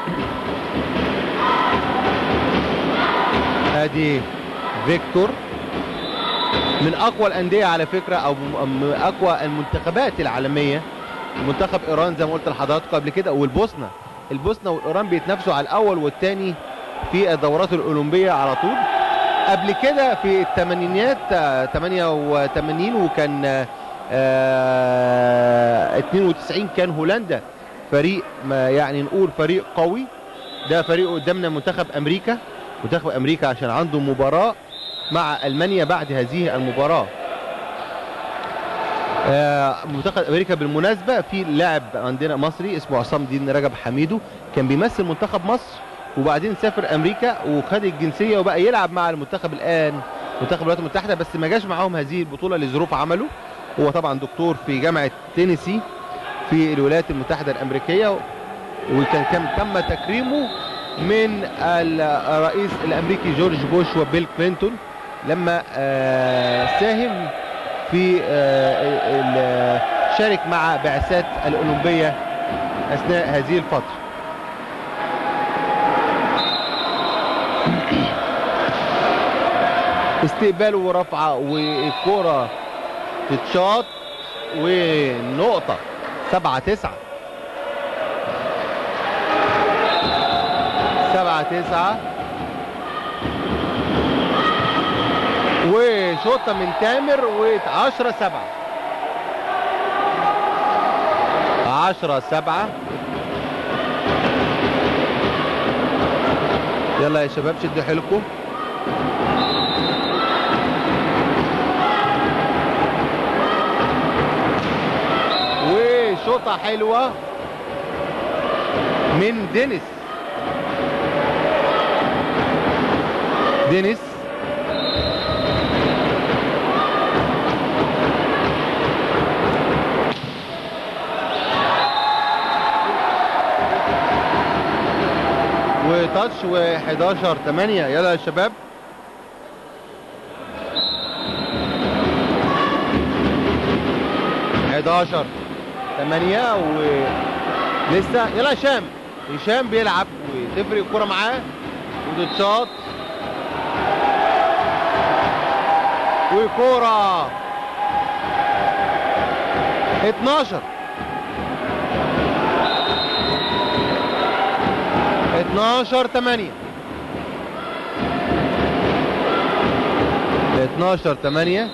ادي فيكتور من اقوى الانديه على فكره او م- من اقوى المنتخبات العالميه منتخب ايران زي ما قلت لحضراتكم قبل كده والبوسنه البوسنه والايران بيتنافسوا على الاول والثاني في الدورات الاولمبيه على طول قبل كده في الثمانينيات آه، 88 وكان آه، آه 92 كان هولندا فريق ما يعني نقول فريق قوي ده فريق قدامنا منتخب امريكا منتخب امريكا عشان عنده مباراه مع المانيا بعد هذه المباراه آه، منتخب امريكا بالمناسبه في لاعب عندنا مصري اسمه عصام الدين رجب حميدو كان بيمثل منتخب مصر وبعدين سافر امريكا وخد الجنسيه وبقى يلعب مع المنتخب الان منتخب الولايات المتحده بس ما جاش معاهم هذه البطوله لظروف عمله هو طبعا دكتور في جامعه تينيسي في الولايات المتحده الامريكيه وكان كان تم تكريمه من الرئيس الامريكي جورج بوش وبيل كلينتون لما آه، ساهم في آه، ال- شارك مع بعثات الاولمبيه اثناء هذه الفتره استقبال ورفعه والكره تتشاط ونقطه سبعة تسعة سبعة تسعة وشوطة من تامر وعشرة سبعة عشرة سبعة يلا يا شباب شدوا حيلكم وشوطة حلوة من دينيس دينيس وتاتش و11 8 يلا يا شباب حداشر ثمانية ولسه يلا هشام هشام بيلعب وتفرق الكرة معاه وتتشاط وكرة 12 12 8 12 8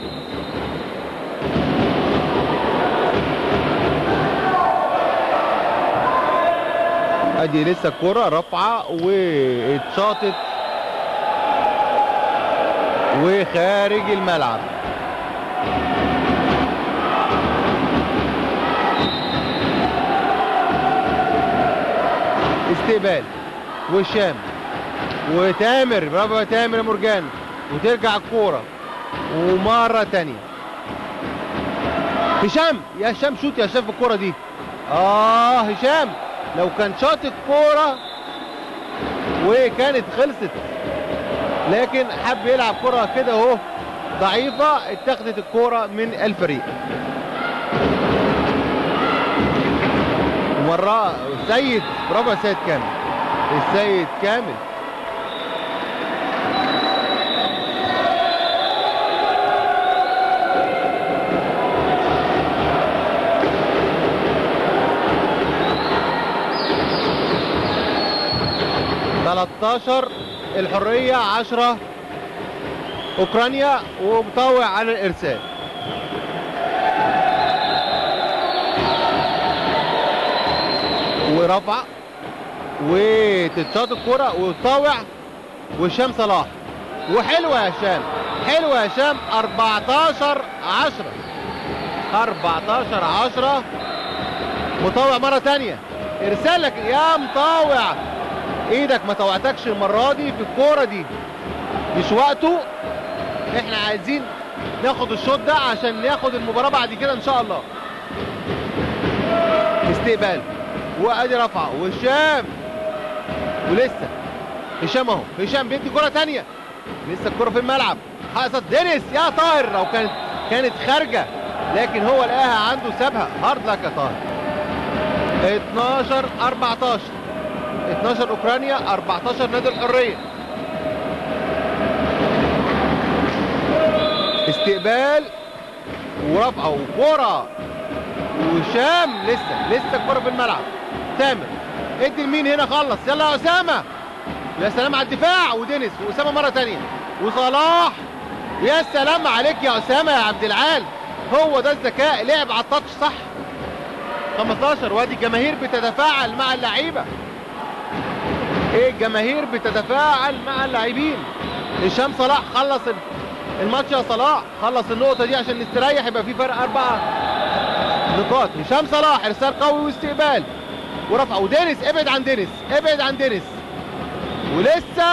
ادي لسه الكرة رافعة واتشاطت وخارج الملعب استقبال وشام وتامر برافو يا تامر يا مرجان وترجع الكورة ومرة تانية هشام يا هشام شوت يا هشام في الكورة دي اه هشام لو كان شاط الكورة وكانت خلصت لكن حب يلعب كرة كده اهو ضعيفة اتخذت الكورة من الفريق مرة السيد برافو يا سيد كامل السيد كامل تلاتاشر الحرية عشرة اوكرانيا ومطوع على الارسال ورفع وتتشاط الكرة وطاوع وهشام صلاح وحلوة يا هشام حلوة يا هشام 14 10 14 10 مطاوع مرة تانية ارسالك يا مطاوع ايدك ما طوعتكش المرة دي في الكورة دي مش وقته احنا عايزين ناخد الشوط ده عشان ناخد المباراة بعد كده ان شاء الله استقبال وادي رفعه وهشام ولسه هشام اهو هشام بيدي كرة تانية لسه الكرة في الملعب حقصت دينيس يا طاهر لو كانت كانت خارجة لكن هو لقاها عنده سابها هارد لك يا طاهر 12 14 12 اوكرانيا 14 نادي الحرية استقبال ورفعه وكرة وشام لسه لسه الكرة في الملعب تامر ادي لمين هنا خلص يلا يا اسامه يا سلام على الدفاع ودينيس واسامه مره تانية وصلاح يا سلام عليك يا اسامه يا عبد العال هو ده الذكاء لعب على التاتش صح 15 وادي الجماهير بتتفاعل مع اللعيبه ايه الجماهير بتتفاعل مع اللاعبين هشام صلاح خلص الماتش يا صلاح خلص النقطه دي عشان نستريح يبقى في فرق اربعه نقاط هشام صلاح ارسال قوي واستقبال ورفع ودينيس ابعد عن دينيس ابعد عن دينيس ولسه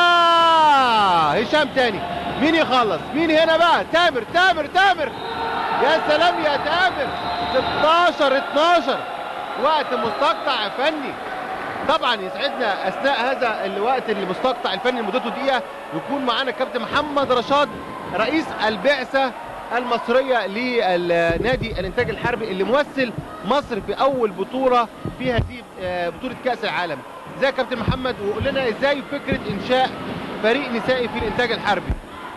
هشام تاني مين يخلص مين هنا بقى تامر تامر تامر يا سلام يا تامر 16 12 وقت مستقطع فني طبعا يسعدنا اثناء هذا الوقت المستقطع الفني مدته دقيقه يكون معانا الكابتن محمد رشاد رئيس البعثه المصريه لنادي الانتاج الحربي اللي ممثل مصر في اول بطوله في هذه آه، بطوله كاس العالم ازاي يا كابتن محمد وقول لنا ازاي فكره انشاء فريق نسائي في الانتاج الحربي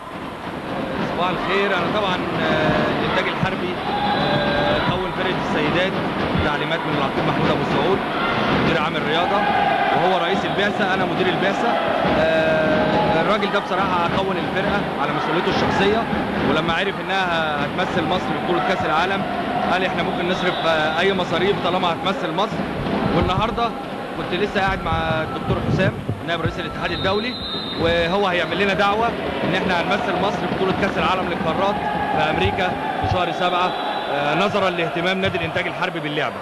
صباح الخير انا طبعا آه، الانتاج الحربي آه، كون فرقه السيدات تعليمات من العقيد محمود ابو سعود مدير عام الرياضه وهو رئيس البعثه انا مدير البعثه آه، الراجل ده بصراحه كون الفرقه على مسؤوليته الشخصيه ولما عرف انها هتمثل مصر في بطوله كاس العالم قال احنا ممكن نصرف آه، اي مصاريف طالما هتمثل مصر والنهارده كنت لسه قاعد مع الدكتور حسام نائب رئيس الاتحاد الدولي وهو هيعمل لنا دعوه ان احنا هنمثل مصر في بطوله كاس العالم للقارات في امريكا في شهر سبعه آه، نظرا لاهتمام نادي الانتاج الحربي باللعبه.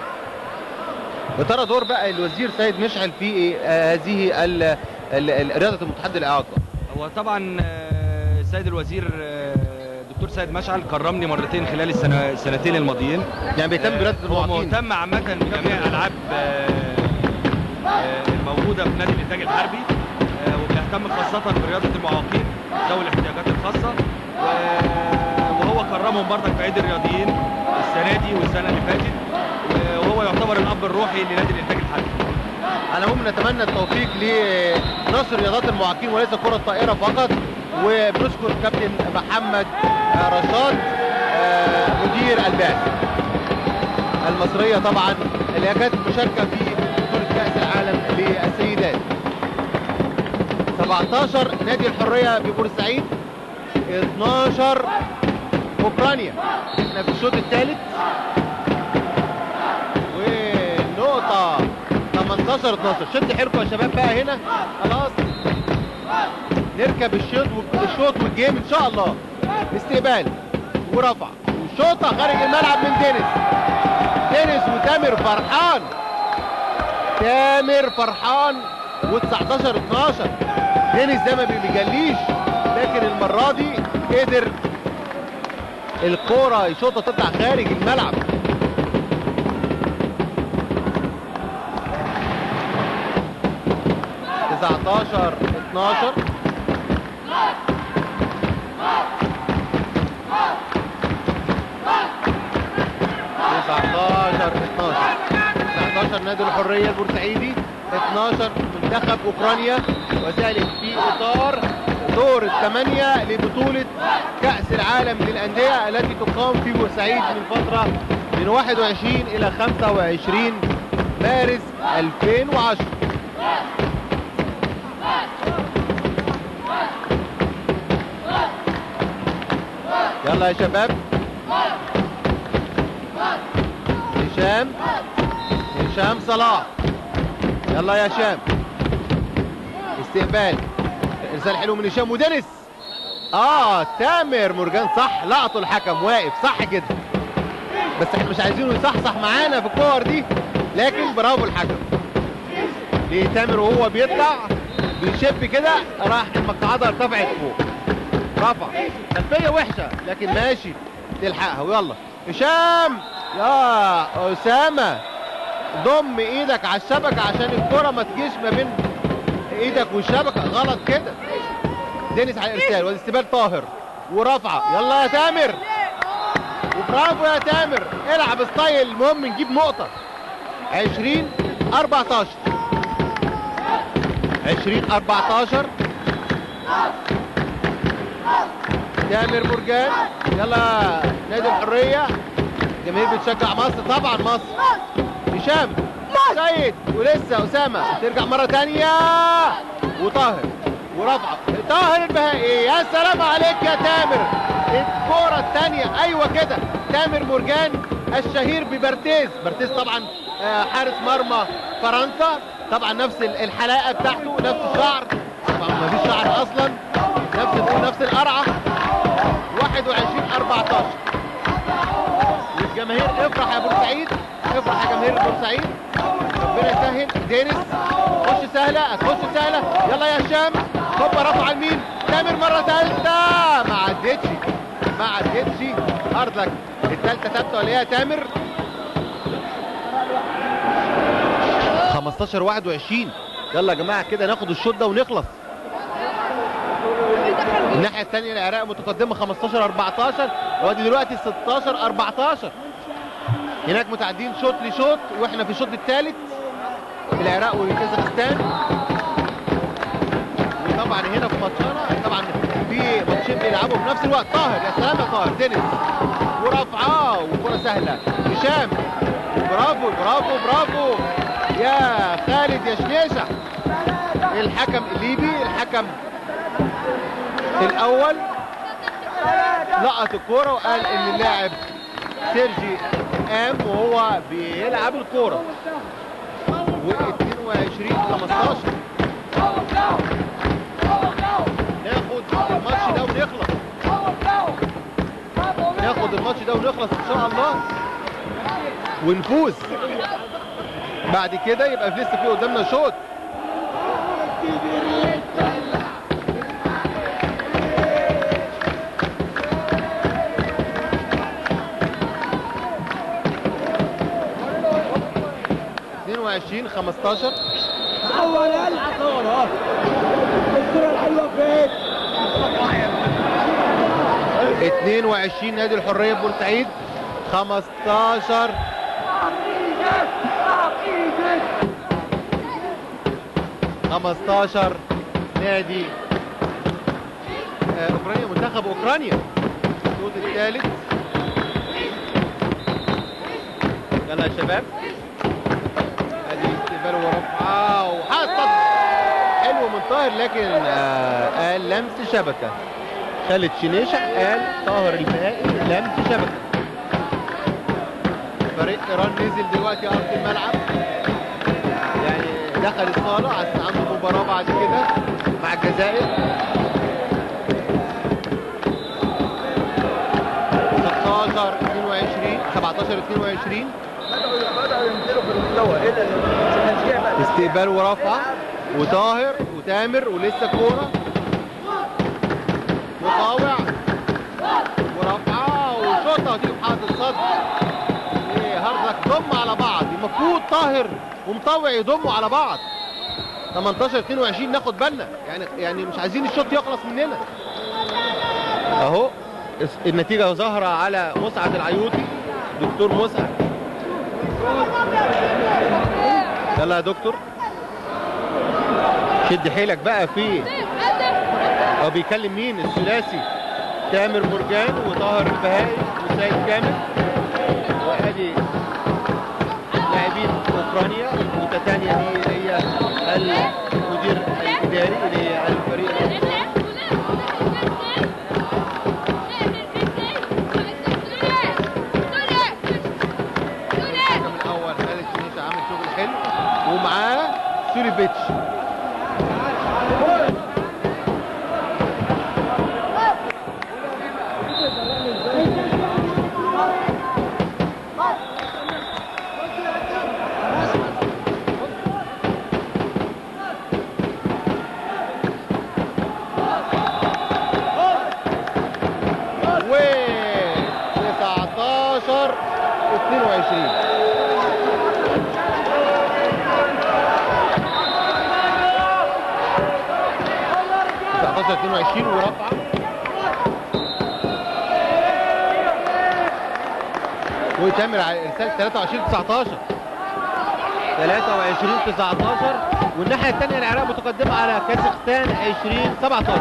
يا ترى دور بقى الوزير سيد مشعل في إيه؟ آه، هذه ال- ال- ال- رياضه المتحدي الاعاقه هو طبعا آه، السيد الوزير آه، دكتور سيد مشعل كرمني مرتين خلال السنة السنتين الماضيين يعني بيهتم برياضه هو المعاقين مهتم عامة بجميع الألعاب آه، آه، الموجودة في نادي الإنتاج الحربي آه، وبيهتم خاصة برياضة المعاقين ذوي الاحتياجات الخاصة و- وهو كرمهم برضك في عيد الرياضيين السنة دي والسنة اللي فاتت وهو يعتبر الأب الروحي لنادي الإنتاج الحربي على العموم نتمنى التوفيق لنصر رياضات المعاقين وليس كره الطائره فقط وبنشكر كابتن محمد آه، رشاد آه، مدير البعثه المصريه طبعا اللي هي كانت مشاركه في بطوله كاس العالم للسيدات 17 نادي الحريه ببورسعيد 12 اوكرانيا احنا في الشوط الثالث ونقطة 18 12 شد حيلكم يا شباب بقى هنا خلاص نركب الشوط الشوط والجيم ان شاء الله استقبال ورفع وشوطة خارج الملعب من دينيس دينيس وتامر فرحان تامر فرحان و19 12 دينيس ده ما بيجليش لكن المرة دي قدر الكورة يشوطها تطلع خارج الملعب تسعتاشر اتناشر تسعتاشر اتناشر تسعتاشر نادي الحرية البورسعيدي اتناشر منتخب اوكرانيا وذلك في اطار دور الثمانية لبطولة كأس العالم للأندية التي تقام في بورسعيد من فترة من 21 إلى 25 مارس 2010 يلا يا شباب هشام هشام صلاح يلا يا هشام استقبال ارسال حلو من هشام ودنس اه تامر مرجان صح لقطه الحكم واقف صح كده بس احنا مش عايزينه يصحصح معانا في الكور دي لكن برافو الحكم ليه تامر وهو بيطلع بيشب كده راح المقعده ارتفعت فوق رفع خلفيه وحشه لكن ماشي تلحقها ويلا هشام يا اسامه ضم ايدك على الشبكه عشان الكره ما تجيش ما بين ايدك والشبكه غلط كده دينيس على الارسال والاستقبال طاهر ورفعه يلا يا تامر وبرافو يا تامر العب ستايل المهم نجيب نقطه 20 14 20 14 تامر مرجان يلا نادي الحريه جماهير بتشجع مصر طبعا مصر هشام سيد ولسه اسامه ترجع مره تانية وطاهر ورفعه طاهر البهائي يا سلام عليك يا تامر الكوره الثانيه ايوه كده تامر مرجان الشهير ببرتيز برتيز طبعا آه، حارس مرمى فرنسا طبعا نفس ال- الحلاقه بتاعته نفس الشعر طبعا ما فيش شعر اصلا نفس نفس القرعه 21 14 والجماهير افرح يا بورسعيد افرح يا جماهير بورسعيد ربنا يسهل دينيس خش سهله هتخش سهله يلا يا هشام هوبا رفع لمين تامر مره ثالثه ما عدتش ما عدتش ارضك الثالثه ثابته ولا ايه يا تامر 15 21 يلا يا جماعه كده ناخد الشوط ده ونخلص الناحيه الثانيه العراق متقدمه 15 14 وادي دلوقتي 16 14 هناك متعدين شوط لشوط واحنا في الشوط الثالث العراق وكازاخستان وطبعا هنا في ماتشانا طبعا في ماتشين بيلعبوا في نفس الوقت طاهر يا سلام يا طاهر تنس ورفعاه وكره سهله هشام برافو برافو برافو يا خالد يا شنيشه الحكم الليبي الحكم الاول لقط الكوره وقال ان اللاعب سيرجي قام وهو بيلعب الكوره و22 15 ناخد الماتش ده ونخلص ناخد الماتش ده ونخلص ان شاء الله ونفوز بعد كده يبقى في لسه في قدامنا شوط اتنين وعشرين خمستاشر اول الكره الحلوه فين 22 نادي الحريه بورسعيد 15 15 نادي آه، اوكرانيا منتخب اوكرانيا الشوط الثالث يلا يا شباب ادي استقبال ورفعه وحصل حلو من طاهر لكن آه، قال لمس شبكه خالد شنيشة قال طاهر البهائي لمس شبكة فريق ايران نزل دلوقتي ارض الملعب يعني دخل الصالة عشان عنده مباراة بعد كده مع الجزائر 16 22 17 22 بدأوا ينزلوا في المستوى ايه ده التشجيع بقى استقبال ورفع وطاهر وتامر ولسه كورة وطاوع ورفعة وشوطة وتيجي في حائط الصد ايه هاردك ضم على بعض المفروض طاهر ومطوع يضموا على بعض 18 22 ناخد بالنا يعني يعني مش عايزين الشوط يخلص مننا اهو اس- النتيجة ظاهرة على مسعد العيوطي دكتور مسعد يلا يا دكتور شد حيلك بقى في هو بيكلم مين الثلاثي تامر مرجان وطاهر البهائي وسيد كامل وادي لاعبين اوكرانيا وتتانيا دي اللي هي المدير الاداري اللي هي الفريق الحكم الاول خالد شنيشه عامل شغل حلو ومعاه سوليفيتش و 19 22 19 22 ورفعه وتامر على ارسال 23 19 23 19 والناحيه الثانيه العراق متقدمه على كازاخستان 20 17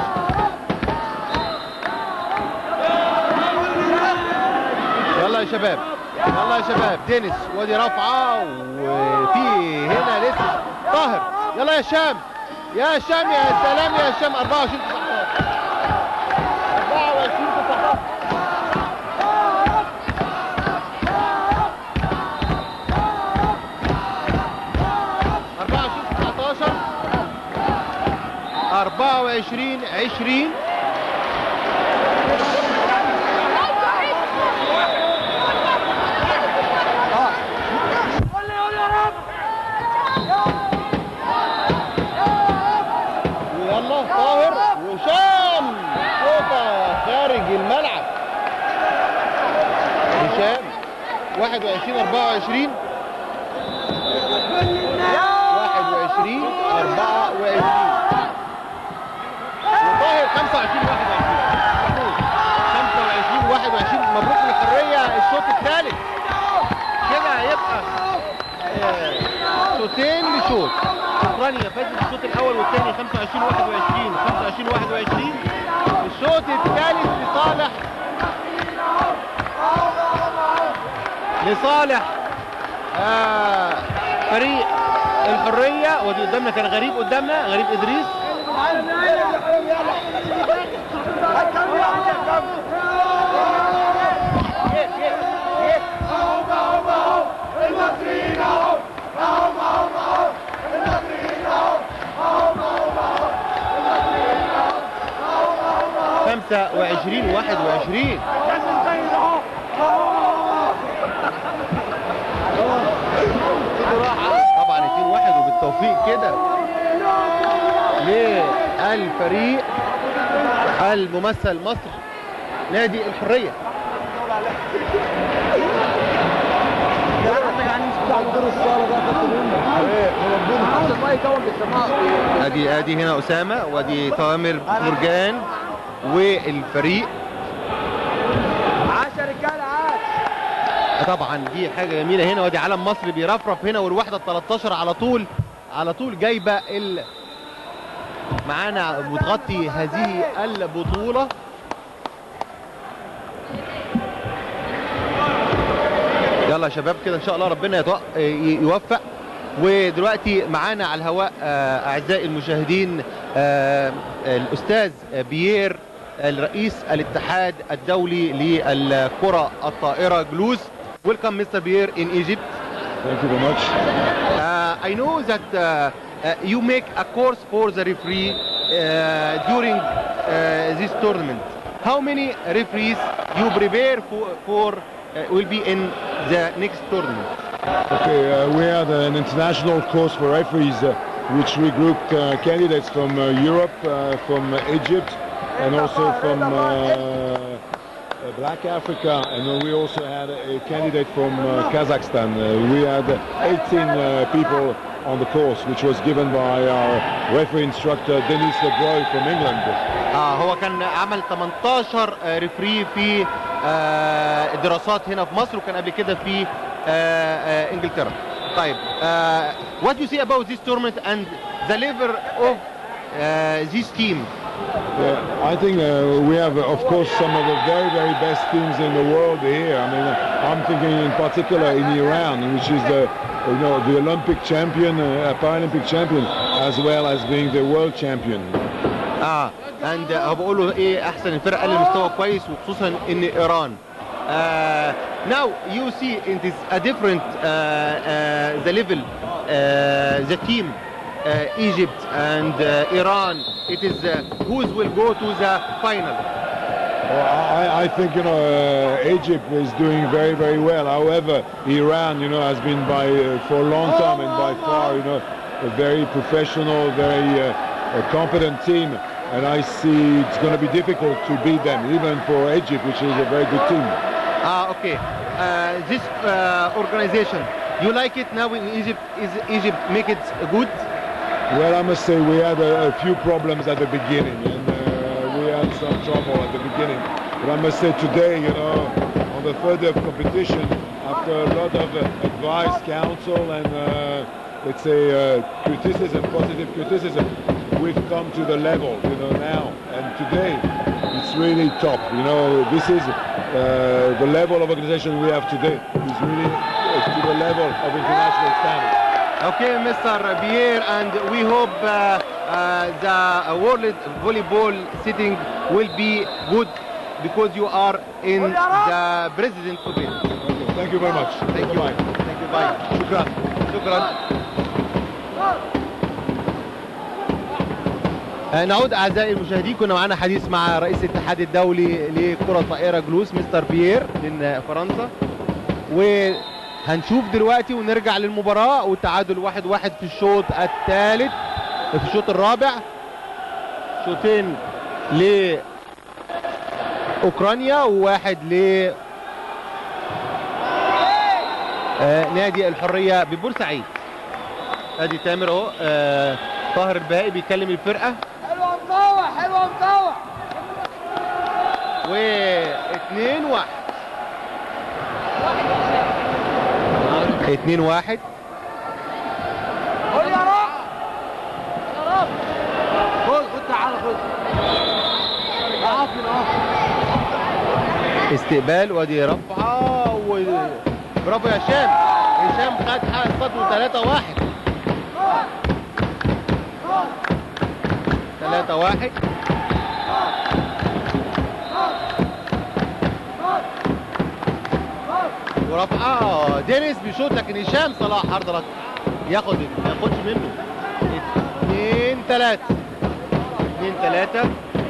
يلا يا شباب يلا يا شباب دينيس وادي رافعه وفي هنا لسه طاهر يلا يا هشام يا هشام يا سلام يا هشام 24 19 24 19 24 20 ويلا طاهر وهشام شوطة خارج الملعب هشام 21 24 21 24 وطاهر 25 21 25 21 مبروك للحرية الشوط الثالث كده هيبقى آه، شوطين لشوط اوكرانيا فازت الشوط الاول والثاني 25 21 25 21 الشوط الثالث لصالح لصالح آه فريق الحريه ودي قدامنا كان غريب قدامنا غريب ادريس خمسة وعشرين واحد وعشرين طبعا اتنين واحد وبالتوفيق كده للفريق الممثل مصر نادي الحرية ادي ادي هنا اسامه وادي تامر مرجان والفريق عاش يا رجاله عاش طبعا دي حاجه جميله هنا وادي علم مصر بيرفرف هنا والوحده ال 13 على طول على طول جايبه ال معانا بتغطي هذه البطوله يلا يا شباب كده ان شاء الله ربنا يتوق- ي- يوفق ودلوقتي معانا على الهواء آه، اعزائي المشاهدين آه، الاستاذ بيير الرئيس الاتحاد الدولي للكره الطائره جلوس ويلكم مستر بيير in Egypt Thank you very much. Uh, I know that uh, uh, you make a course for the referee uh, during uh, this tournament. How many referees you prepare for, for uh, will be in the next tournament? Okay, uh, we had an international course for referees, uh, which regrouped uh, candidates from uh, Europe, uh, from uh, Egypt, and also from uh, uh, Black Africa, and uh, we also had a, a candidate from uh, Kazakhstan. Uh, we had 18 uh, people on the course, which was given by our referee instructor Denis Lebroy from England. آه هو كان عمل 18 آه، ريفري في آه، الدراسات هنا في مصر وكان قبل كده في آه، آه، انجلترا. طيب آه، what do you say about this tournament and the level of uh, this team? Yeah, I think uh, we have, uh, of course, some of the very, very best teams in the world here. I mean, uh, I'm thinking in particular in Iran, which is the, you know, the Olympic champion, uh, Paralympic champion, as well as being the world champion. اه اند هو بقول له ايه احسن الفرق قال لي مستوى كويس وخصوصا ان ايران uh, now you see it is a different uh, uh, the level uh, the team uh, Egypt and uh, Iran it is uh, who will go to the final Well, I, I think, you know, uh, Egypt is doing very, very well. However, Iran, you know, has been by, uh, for a long time and by far, you know, a very professional, very uh, a competent team. And I see it's going to be difficult to beat them, even for Egypt, which is a very good team. ah okay uh, this uh, organization you like it now in Egypt is Egypt make it good Well, I must say we had a, a few problems at the beginning, and uh, we had some trouble at the beginning. But I must say today, you know, on the further competition, after a lot of uh, advice, counsel, and uh, let's say uh, criticism, positive criticism, we've come to the level, you know, now. And today, it's really top. You know, this is uh, the level of organization we have today is really uh, to the level of international standards. Okay, Mr. Pierre, and we hope uh, uh, the World Volleyball sitting will be good because you are in the president of it. Thank you very much. Thank you. Bye. Thank you. Bye. شكرا. شكرا. آه، نعود اعزائي المشاهدين كنا معنا حديث مع رئيس الاتحاد الدولي لكره الطائره جلوس مستر بيير من فرنسا وهنشوف دلوقتي ونرجع للمباراه والتعادل واحد واحد في الشوط الثالث في الشوط الرابع شوطين ل اوكرانيا وواحد ل آه، نادي الحريه ببورسعيد ادي تامر اهو آه، طاهر البهائي بيكلم الفرقه حلوه مطوع حلوه مطوع واثنين واحد اتنين واحد قول يا رب يا رب خد خد تعالى خد عافية اهو استقبال وادي رفعه و... برافو يا هشام هشام خد حق صدمه 3 1 3 1 ورفعه دينيس بيشوط لكن هشام صلاح عرض رد ياخد ما ياخدش منه 2 3 2 3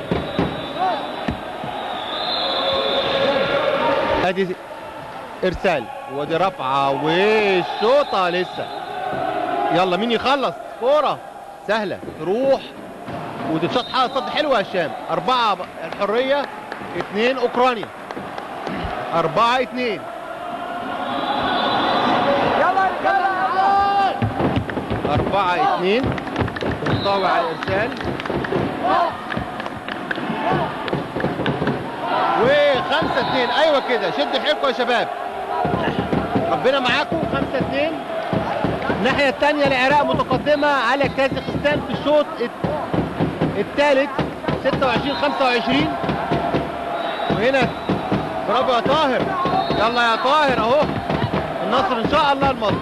ادي ارسال ودي رفعه والشوطه لسه يلا مين يخلص كوره سهله تروح وتتشاط حاجه صد حلوه يا هشام اربعه الحريه اثنين اوكرانيا اربعه اثنين يلا يا رجاله أربعة اثنين مطاوع على الإرسال وخمسة اثنين أيوة كده شدوا حيلكم يا شباب ربنا معاكم خمسة اثنين الناحية الثانية العراق متقدمة على كازاخستان في الشوط الثالث 26 25 وهنا برافو يا طاهر يلا يا طاهر اهو النصر ان شاء الله المصر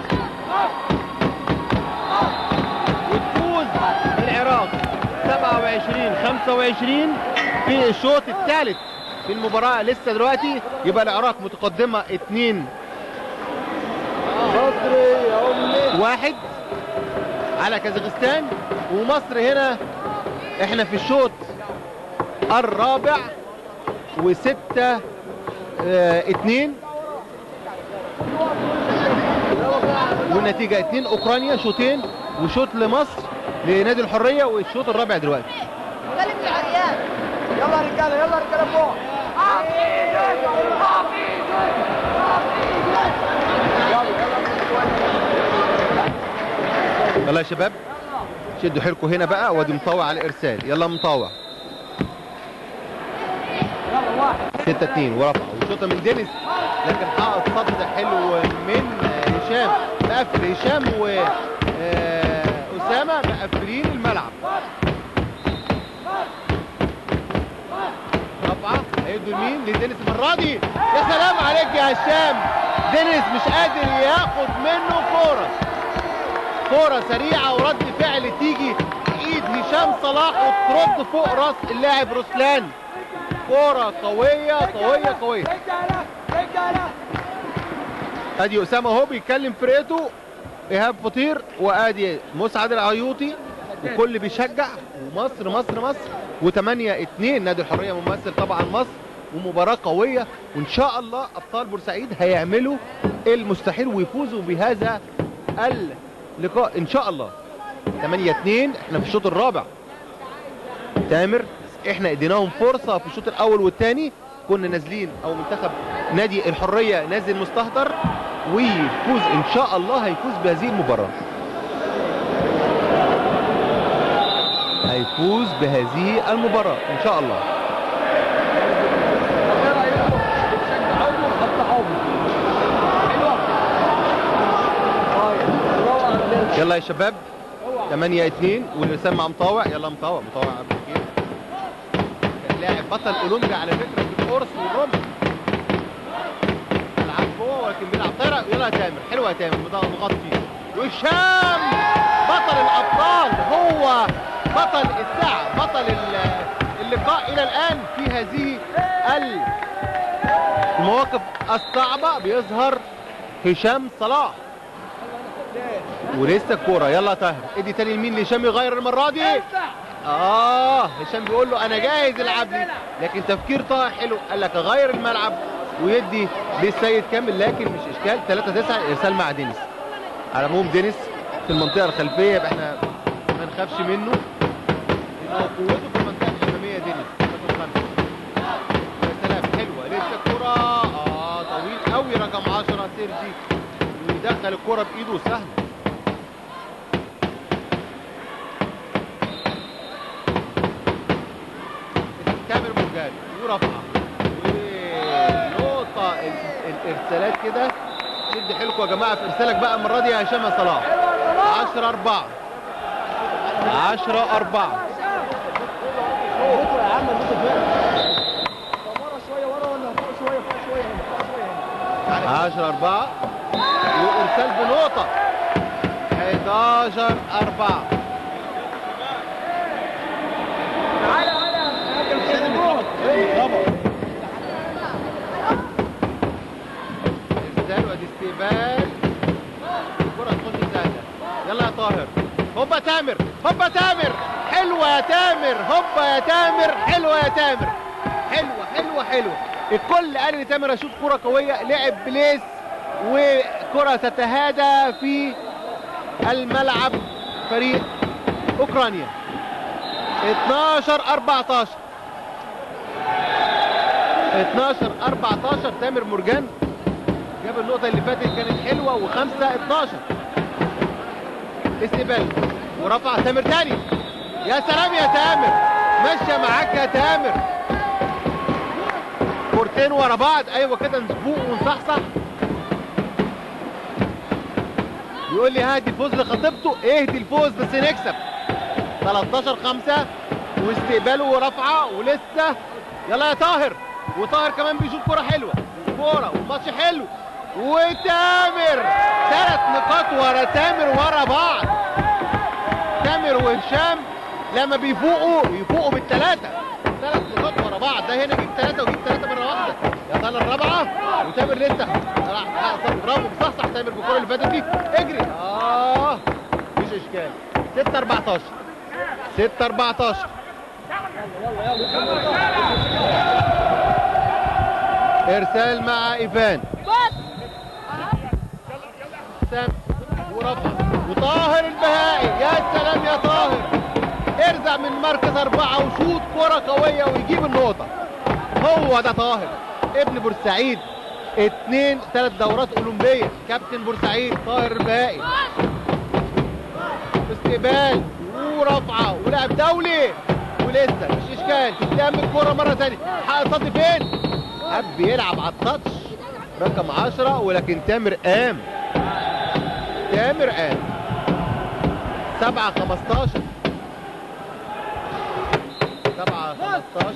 وتفوز العراق 27 25 في الشوط الثالث في المباراة لسه دلوقتي يبقى العراق متقدمة 2 مصري يا امي واحد على كازاخستان ومصر هنا احنا في الشوط الرابع وستة اه اتنين والنتيجة اتنين اوكرانيا شوطين وشوط لمصر لنادي الحرية والشوط الرابع دلوقتي كلم العريان يلا يا رجاله يلا يا رجاله فوق يلا يا شباب شدوا حيلكم هنا بقى وادي مطاوع على الارسال يلا مطاوع 6 2 ورفع وشوطه من دينيس لكن حقق صد حلو من آه، هشام مقفل هشام واسامه مقفلين الملعب رفعه هيدوا لمين لدينيس المره دي يا سلام عليك يا هشام دينيس مش قادر ياخد منه كوره كرة سريعة ورد فعل تيجي ايد هشام صلاح وترد فوق راس اللاعب رسلان كرة قوية قوية قوية رجاله رجاله ادي اسامة اهو بيتكلم فرقته ايهاب فطير وادي مسعد العيوطي وكل بيشجع ومصر مصر مصر و8 2 نادي الحرية ممثل طبعا مصر ومباراة قوية وان شاء الله ابطال بورسعيد هيعملوا المستحيل ويفوزوا بهذا اللقاء ان شاء الله 8 2 احنا في الشوط الرابع تامر احنا اديناهم فرصة في الشوط الاول والثاني كنا نازلين او منتخب نادي الحرية نازل مستهتر ويفوز ان شاء الله هيفوز بهذه المباراة هيفوز بهذه المباراة ان شاء الله يلا يا شباب 8 2 والرسام مع مطاوع يلا مطاوع مطاوع عبد الحكيم كان لاعب بطل اولمبيا على فكره في القرص والرمح بيلعب جوه ولكن بيلعب طايره يلا يا تامر حلوه يا تامر مغطي وهشام بطل الابطال هو بطل الساعه بطل ال- اللقاء الى الان في هذه ال- المواقف الصعبه بيظهر هشام صلاح ولسه الكوره يلا يا طاهر ادي تاني لمين لهشام يغير المره دي اه هشام بيقول له انا جاهز العب لي لكن تفكير طه حلو قال لك اغير الملعب ويدي للسيد كامل لكن مش اشكال 3 9 ارسال مع دينيس على العموم دينيس في المنطقه الخلفيه يبقى احنا ما نخافش منه لأن هو قوته في المنطقه الاماميه دينيس رقم خمسة. يا سلام حلوه لسه الكره اه طويل قوي رقم 10 سيرجي ويدخل الكره بايده سهل كامل مرجان ورفعه ونقطه ال- الارسالات كده ندي حيلكم يا جماعه في ارسالك بقى المره دي يا هشام يا صلاح 10 4 10 4 10 4 وارسال بنقطه 11 4 ارسال وادي استقبال الكره تخش سهله يلا يا طاهر هوبا تامر هوبا تامر حلوه يا تامر هوبا يا تامر حلوه يا تامر حلوه حلوه حلوه الكل قال ان تامر هيشوط كره قويه لعب بليس وكره تتهادى في الملعب فريق اوكرانيا 12 14 12 14 تامر مرجان جاب النقطة اللي فاتت كانت حلوة وخمسة 12 استقبال ورفع تامر تاني يا سلام يا تامر ماشية معاك يا تامر كورتين ورا بعض ايوه كده نسبوق ونصحصح يقول لي هادي الفوز لخطيبته اهدي الفوز بس نكسب 13 5 واستقباله ورفعه ولسه يلا يا طاهر وطاهر كمان بيشوط كرة حلوة كورة وماتش حلو وتامر ثلاث نقاط ورا تامر ورا بعض تامر وهشام لما بيفوقوا يفوقوا بالثلاثة ثلاث نقاط ورا بعض ده هنا جيب ثلاثة وجيب ثلاثة مرة واحدة يا طالع الرابعة وتامر لسه راح حقق برافو مصحصح تامر بالكرة اللي فاتت دي اجري اه مفيش اشكال 6 14 6 14 ارسال مع ايفان سام ورفع وطاهر البهائي يا سلام يا طاهر ارزع من مركز اربعه وشوط كره قويه ويجيب النقطه هو ده طاهر ابن بورسعيد اتنين ثلاث دورات اولمبيه كابتن بورسعيد طاهر البهائي استقبال ورفعه ولعب دولي ولسه مش اشكال تستلم الكره مره ثانيه حق صد فين حب يلعب على التاتش رقم 10 ولكن تامر قام تامر قام 7 15 7 15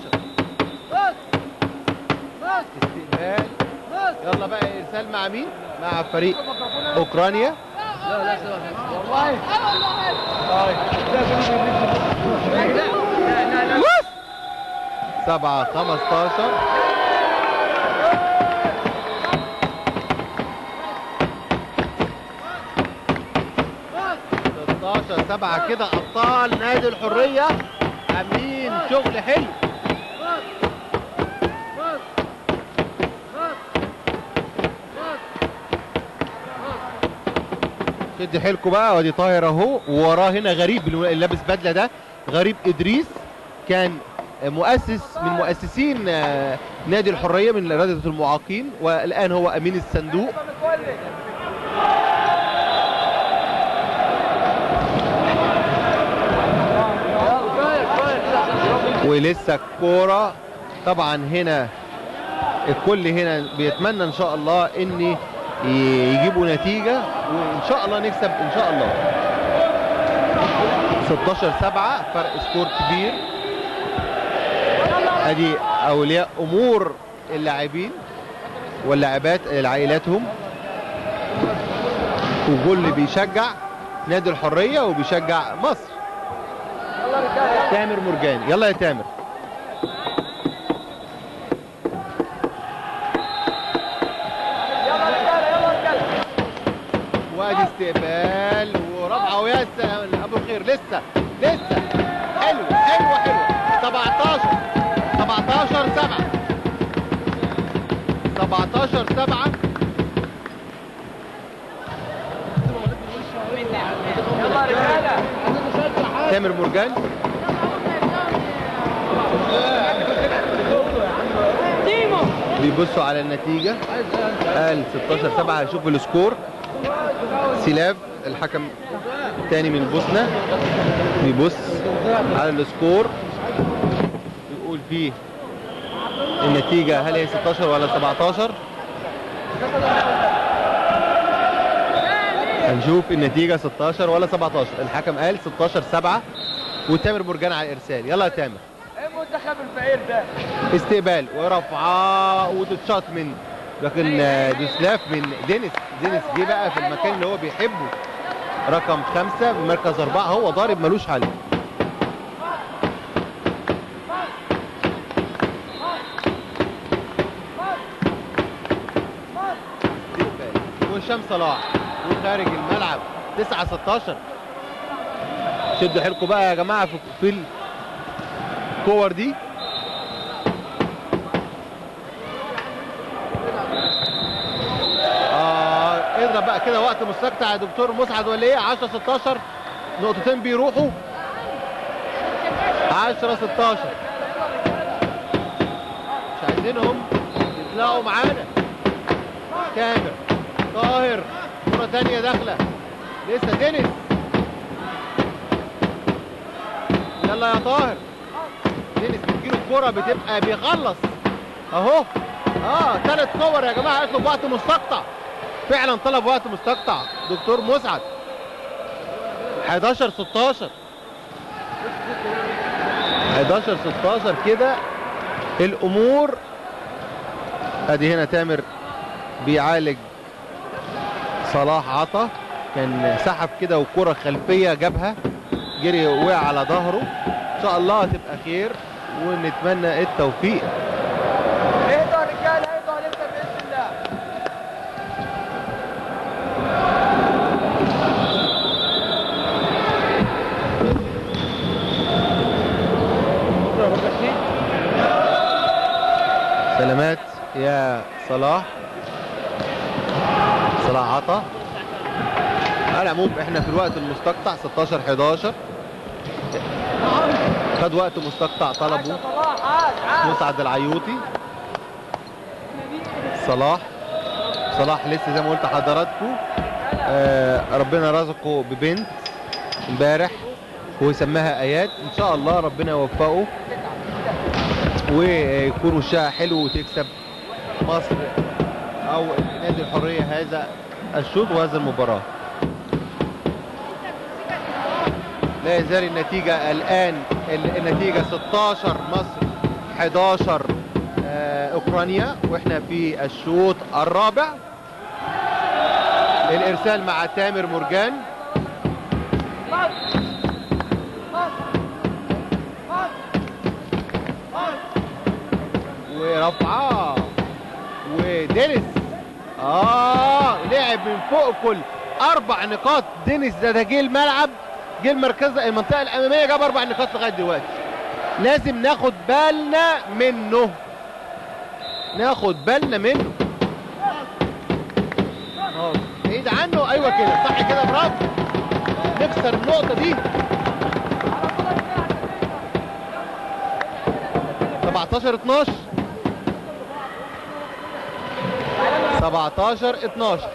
استقبال يلا بقى ارسال مع مين؟ مع فريق اوكرانيا سبعة خمستاشر ستاشر سبعة كده أبطال نادي الحرية عاملين شغل حلو شد حيلكوا بقى وادي طاهر اهو ووراه هنا غريب اللي لابس بدله ده غريب ادريس كان مؤسس من مؤسسين آه، نادي الحريه من رياضه المعاقين والان هو امين الصندوق ولسه الكوره طبعا هنا الكل هنا بيتمنى ان شاء الله ان يجيبوا نتيجه وان شاء الله نكسب ان شاء الله 16 7 فرق سكور كبير ادي اولياء امور اللاعبين واللاعبات عائلاتهم وكل بيشجع نادي الحريه وبيشجع مصر تامر مرجان يلا يا تامر وادي استقبال ورفعه ويا سلام ابو الخير لسه لسه حلو حلوه حلوه 17 17 7 17 7 يلا رجاله تامر مرجان بيبصوا على النتيجة قال 16 7 هيشوف السكور سلاف الحكم الثاني من البوسنة بيبص على السكور بيقول فيه النتيجة هل هي 16 ولا 17 هنشوف النتيجة 16 ولا 17 الحكم قال 16 7 وتامر مرجان على الإرسال يلا يا تامر ايه منتخب الفقير ده استقبال ورفعه وتتشاط من لكن آه، دوسلاف من دينيس دينيس جه بقى في المكان اللي هو بيحبه رقم خمسة بمركز أربعة هو ضارب ملوش حل استقبال. وهشام صلاح وخارج الملعب 9 16 شدوا حيلكم بقى يا جماعة في في الكور دي اه اضرب بقى كده وقت مستقطع يا دكتور مسعد ولا ايه 10 16 نقطتين بيروحوا 10 16 مش عايزينهم يطلعوا معانا تامر طاهر كرة تانية داخلة لسه دينيس يلا يا طاهر دينيس بتجيله الكرة بتبقى بيخلص اهو اه ثلاث كور يا جماعه اطلب وقت مستقطع فعلا طلب وقت مستقطع دكتور مسعد 11 16 11 16 كده الامور ادي هنا تامر بيعالج صلاح عطا كان سحب كده وكرة خلفية جابها جري وقع على ظهره ان شاء الله هتبقى خير ونتمنى التوفيق اهدوا يا رجاله اهدوا هنبدا باذن الله سلامات يا صلاح صلاح عطا على العموم احنا في الوقت المستقطع 16 11 خد وقت مستقطع طلبه صلاح عاد عاد مسعد العيوطي صلاح صلاح لسه زي ما قلت لحضراتكم آه ربنا رزقه ببنت امبارح وسماها ايات ان شاء الله ربنا يوفقه ويكون وشها حلو وتكسب مصر او نادي الحريه هذا الشوط وهذه المباراه لا يزال النتيجة الآن ال- النتيجة 16 مصر 11 آه، أوكرانيا وإحنا في الشوط الرابع الإرسال مع تامر مرجان ورفعاه ودينيس اه لعب من فوق كل اربع نقاط دينيس ده ده جه الملعب جه المركز المنطقه الاماميه جاب اربع نقاط لغايه دلوقتي لازم ناخد بالنا منه ناخد بالنا منه اه بعيد عنه ايوه كده صح كده برافو نكسر النقطه دي 17 12 17 12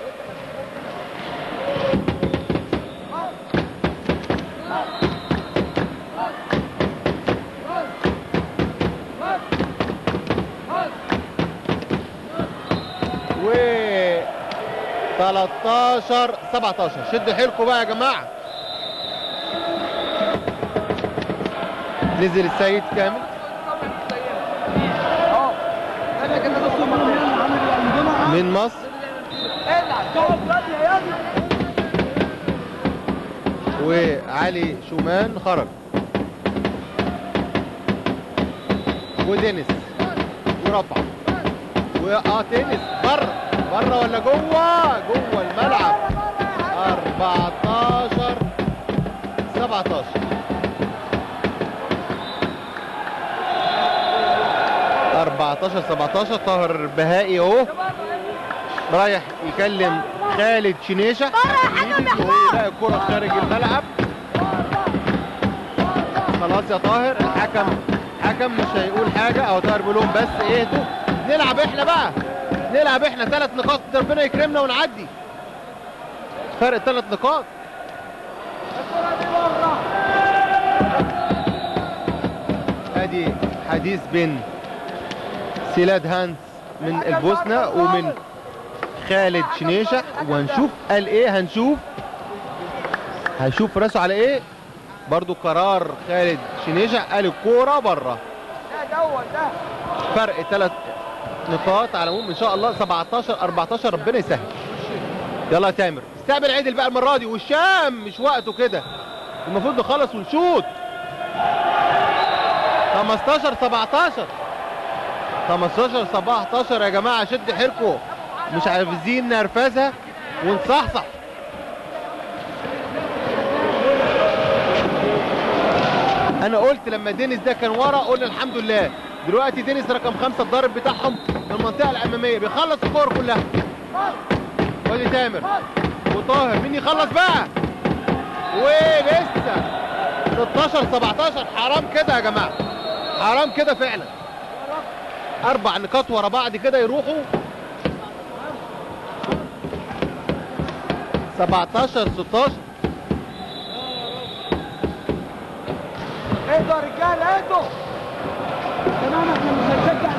و 13 17 شدوا حيلكم بقى يا جماعه نزل السيد كامل من مصر العب تقعد بدري يا يلا وعلي شومان خرج ودينيس ورفع واه تنس بره بره ولا جوه جوه الملعب 14 17 17 17 طاهر بهائي اهو رايح يكلم خالد شنيشه ويلاقي الكره خارج الملعب خلاص يا طاهر الحكم حكم مش هيقول حاجه او طاهر بيقول لهم بس اهدوا نلعب احنا بقى نلعب احنا ثلاث نقاط ربنا يكرمنا ونعدي فرق ثلاث نقاط ادي حديث بين سيلاد هانس من البوسنة ومن خالد شنيشة وهنشوف قال ايه هنشوف هنشوف راسه على ايه برضو قرار خالد شنيشة قال الكورة بره فرق ثلاث نقاط على العموم ان شاء الله 17 14 ربنا يسهل يلا يا تامر استقبل عدل بقى المره دي والشام مش وقته كده المفروض نخلص ونشوط 15 17 15 17 يا جماعه شد حيلكم مش عايزين نرفزها ونصحصح انا قلت لما دينيس ده كان ورا قلنا الحمد لله دلوقتي دينيس رقم خمسة الضارب بتاعهم من المنطقة الأمامية بيخلص الكور كلها وادي تامر وطاهر مين يخلص بقى ولسه 16 17 حرام كده يا جماعة حرام كده فعلا أربع نقاط ورا بعض كده يروحوا 17 16 اهدوا يا رجاله اهدوا كمان احنا مش هنشجع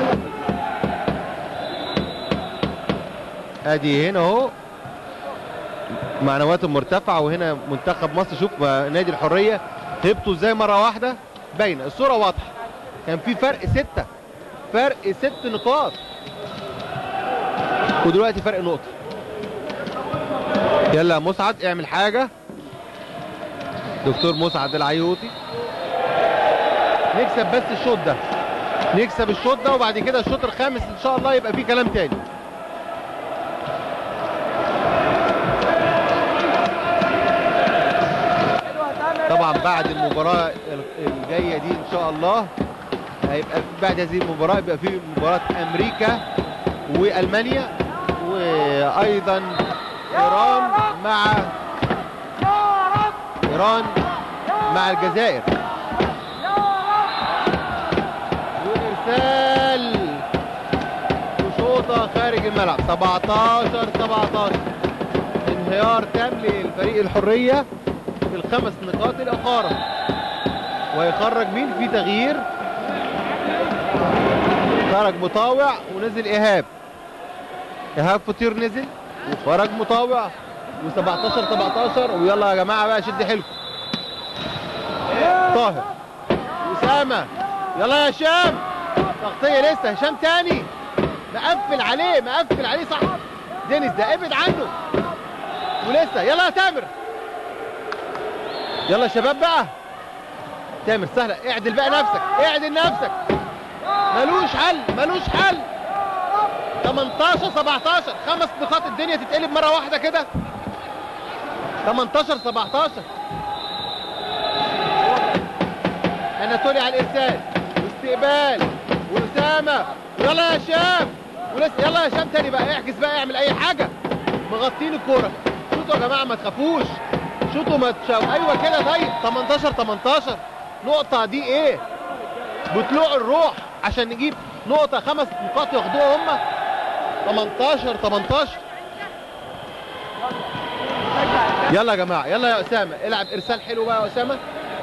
ادي هنا اهو معنوياتهم مرتفعه وهنا منتخب مصر شوف بقى نادي الحريه هبطوا ازاي مره واحده باينه الصوره واضحه كان في فرق سته فرق ست نقاط ودلوقتي فرق نقطه يلا يا مسعد اعمل حاجه دكتور مسعد العيوطي نكسب بس الشوط ده نكسب الشوط ده وبعد كده الشوط الخامس ان شاء الله يبقى فيه كلام تاني طبعا بعد المباراة الجاية دي ان شاء الله هيبقى بعد هذه المباراة يبقى في مباراة امريكا والمانيا وايضا ايران مع ايران مع الجزائر وارسال وشوطة خارج الملعب 17 17 انهيار تام للفريق الحرية في الخمس نقاط الأخارة ويخرج مين في تغيير خرج مطاوع ونزل إيهاب إيهاب فطير نزل وخرج مطاوع و17 17 ويلا يا جماعة بقى شد حيلكم طاهر أسامة يلا يا هشام تغطية لسه هشام تاني مقفل عليه مقفل عليه صح دينيس ده ابعد عنه ولسه يلا يا تامر يلا يا شباب بقى تامر سهله اعدل بقى نفسك اعدل نفسك ملوش حل ملوش حل 18 17 خمس نقاط الدنيا تتقلب مره واحده كده 18 17 اناتولي على الارسال واستقبال واسامه يلا يا هشام ولسه يلا يا هشام تاني بقى احجز بقى اعمل اي حاجه مغطين الكوره شوطوا يا جماعه ما تخافوش شوطوا ما تشاو ايوه كده طيب 18 18 نقطه دي ايه بطلوع الروح عشان نجيب نقطه خمس نقاط ياخدوها هم 18 18 يلا يا جماعه يلا يا اسامه العب ارسال حلو بقى يا اسامه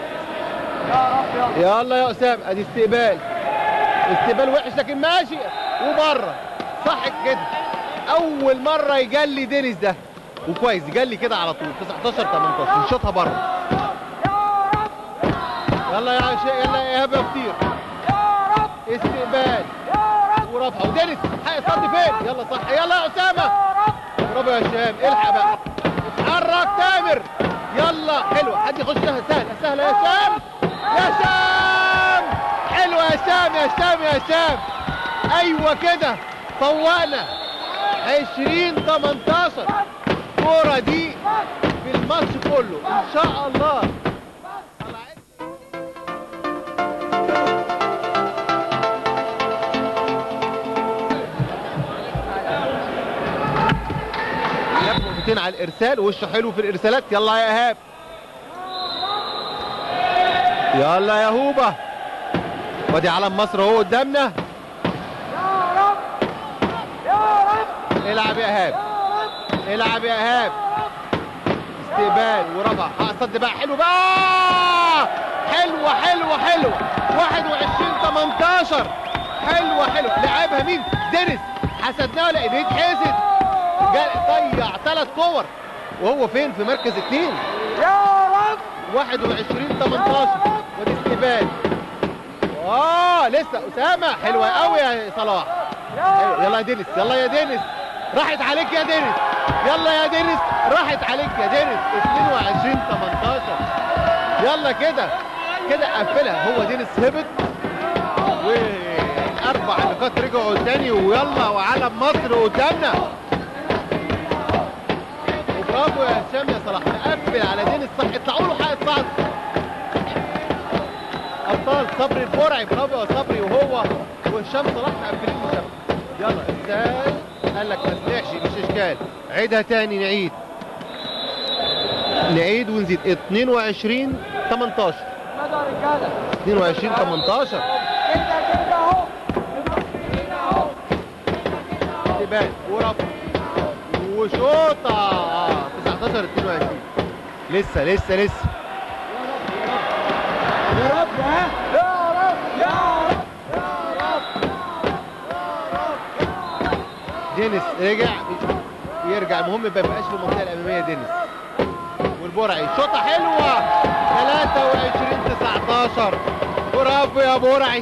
يلا يا اسامه ادي استقبال استقبال وحش لكن ماشي وبره صح كده اول مره يجلي دينيس ده وكويس جلي كده على طول 19 18 نشوطها بره يلا يا شيء يلا يا ايهاب يا فطير استقبال ورفعه ودينيس صد فين يلا صح يلا يا اسامه برافو يا هشام الحق بقى اتحرك تامر يلا حلوه حد يخش لها سهله سهله يا هشام يا هشام حلوه يا هشام يا هشام يا هشام ايوه كده فوقنا 20 18 الكوره دي في الماتش كله ان شاء الله شوطين على الارسال وشه حلو في الارسالات يلا يا ايهاب يلا يا هوبا وادي علم مصر اهو قدامنا العب يا ايهاب العب يا ايهاب استقبال ورفع صد بقى حلو بقى حلوه حلوه حلوه 21 18 حلوه حلوه لعبها مين دينيس حسدناها لا ايديه اتحسد جا- ضيع ثلاث كور وهو فين في مركز اثنين يا رب 21 18 ودي استقبال اه لسه اسامه حلوه قوي يا صلاح حلو. يلا يا دينيس يلا يا دينيس راحت عليك يا دينيس يلا يا دينيس راحت عليك يا دينيس 22 18 يلا كده كده قفلها هو دينيس هبط والاربع نقاط رجعوا تاني ويلا وعلم مصر قدامنا وبرافو يا هشام يا صلاح نقفل على دينيس صح اطلعوا له حق صعد ابطال صبري البرعي برافو يا صبري وهو وهشام صلاح مقفلين المسابقه يلا ارسال قال لك ما سمعش مش اشكال عيدها تاني نعيد نعيد ونزيد 22 18 22 18 استقبال ورفع وشوطه آه، 19 22 لسه لسه لسه دينيس رجع يرجع المهم ما يبقاش في المنطقه الاماميه دينيس والبرعي شوطه حلوه 23 19 برافو يا برعي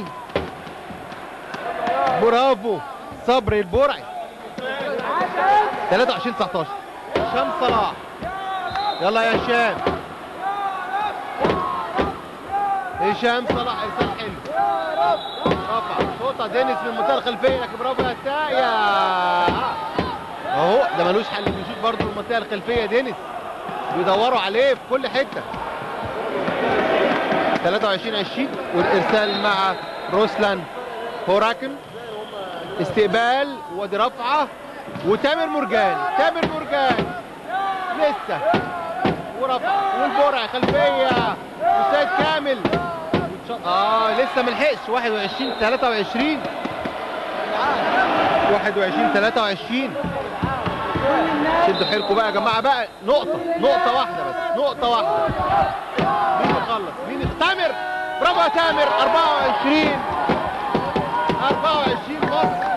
برافو صبري البرعي 23 19 هشام صلاح يلا يا هشام هشام صلاح ارسال حلو رفع شوطه دينيس من المنطقه الخلفيه لكن برافو يا ساقية اهو ده ملوش حل بيشوط برضه من المنطقه الخلفيه دينيس بيدوروا عليه في كل حته 23 20 والارسال مع روسلان هوراكن استقبال ودي رفعه وتامر مرجان تامر مرجان لسه ورفع والبرع خلفيه وسيد كامل وتش- اه لسه ما لحقش 21 23 21 23 شدوا حيلكم بقى يا جماعه بقى نقطه نقطه واحده بس نقطه واحده مين يخلص مين تامر برافو يا تامر 24 24 مصر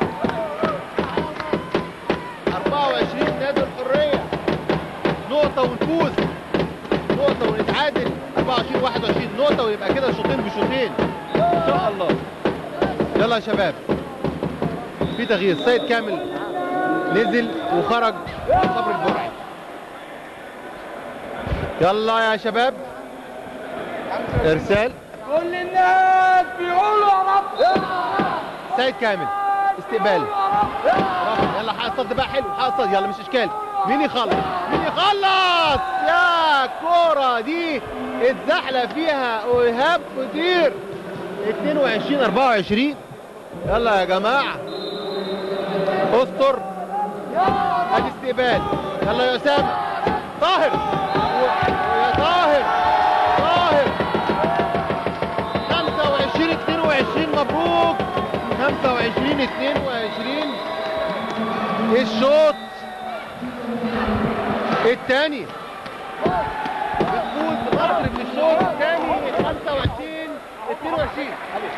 24 نادي الحريه نقطه ونفوز نقطه ونتعادل 24 21 نقطه ويبقى كده شوطين بشوطين ان شاء الله يلا يا شباب في تغيير سيد كامل نزل وخرج صبر البرعي يلا يا شباب ارسال كل الناس بيقولوا يا رب سيد كامل استقبال رفع. يلا حق الصد بقى حلو حق الصد يلا مش اشكال مين يخلص مين يخلص يا كرة دي اتزحلق فيها ايهاب كتير 22 24 يلا يا جماعة استر ادي استقبال يلا يا اسامة طاهر و- يا طاهر طاهر 25 22 مبروك 25 22 الشوط الثاني بتفوز مصر في الشوط الثاني 25 22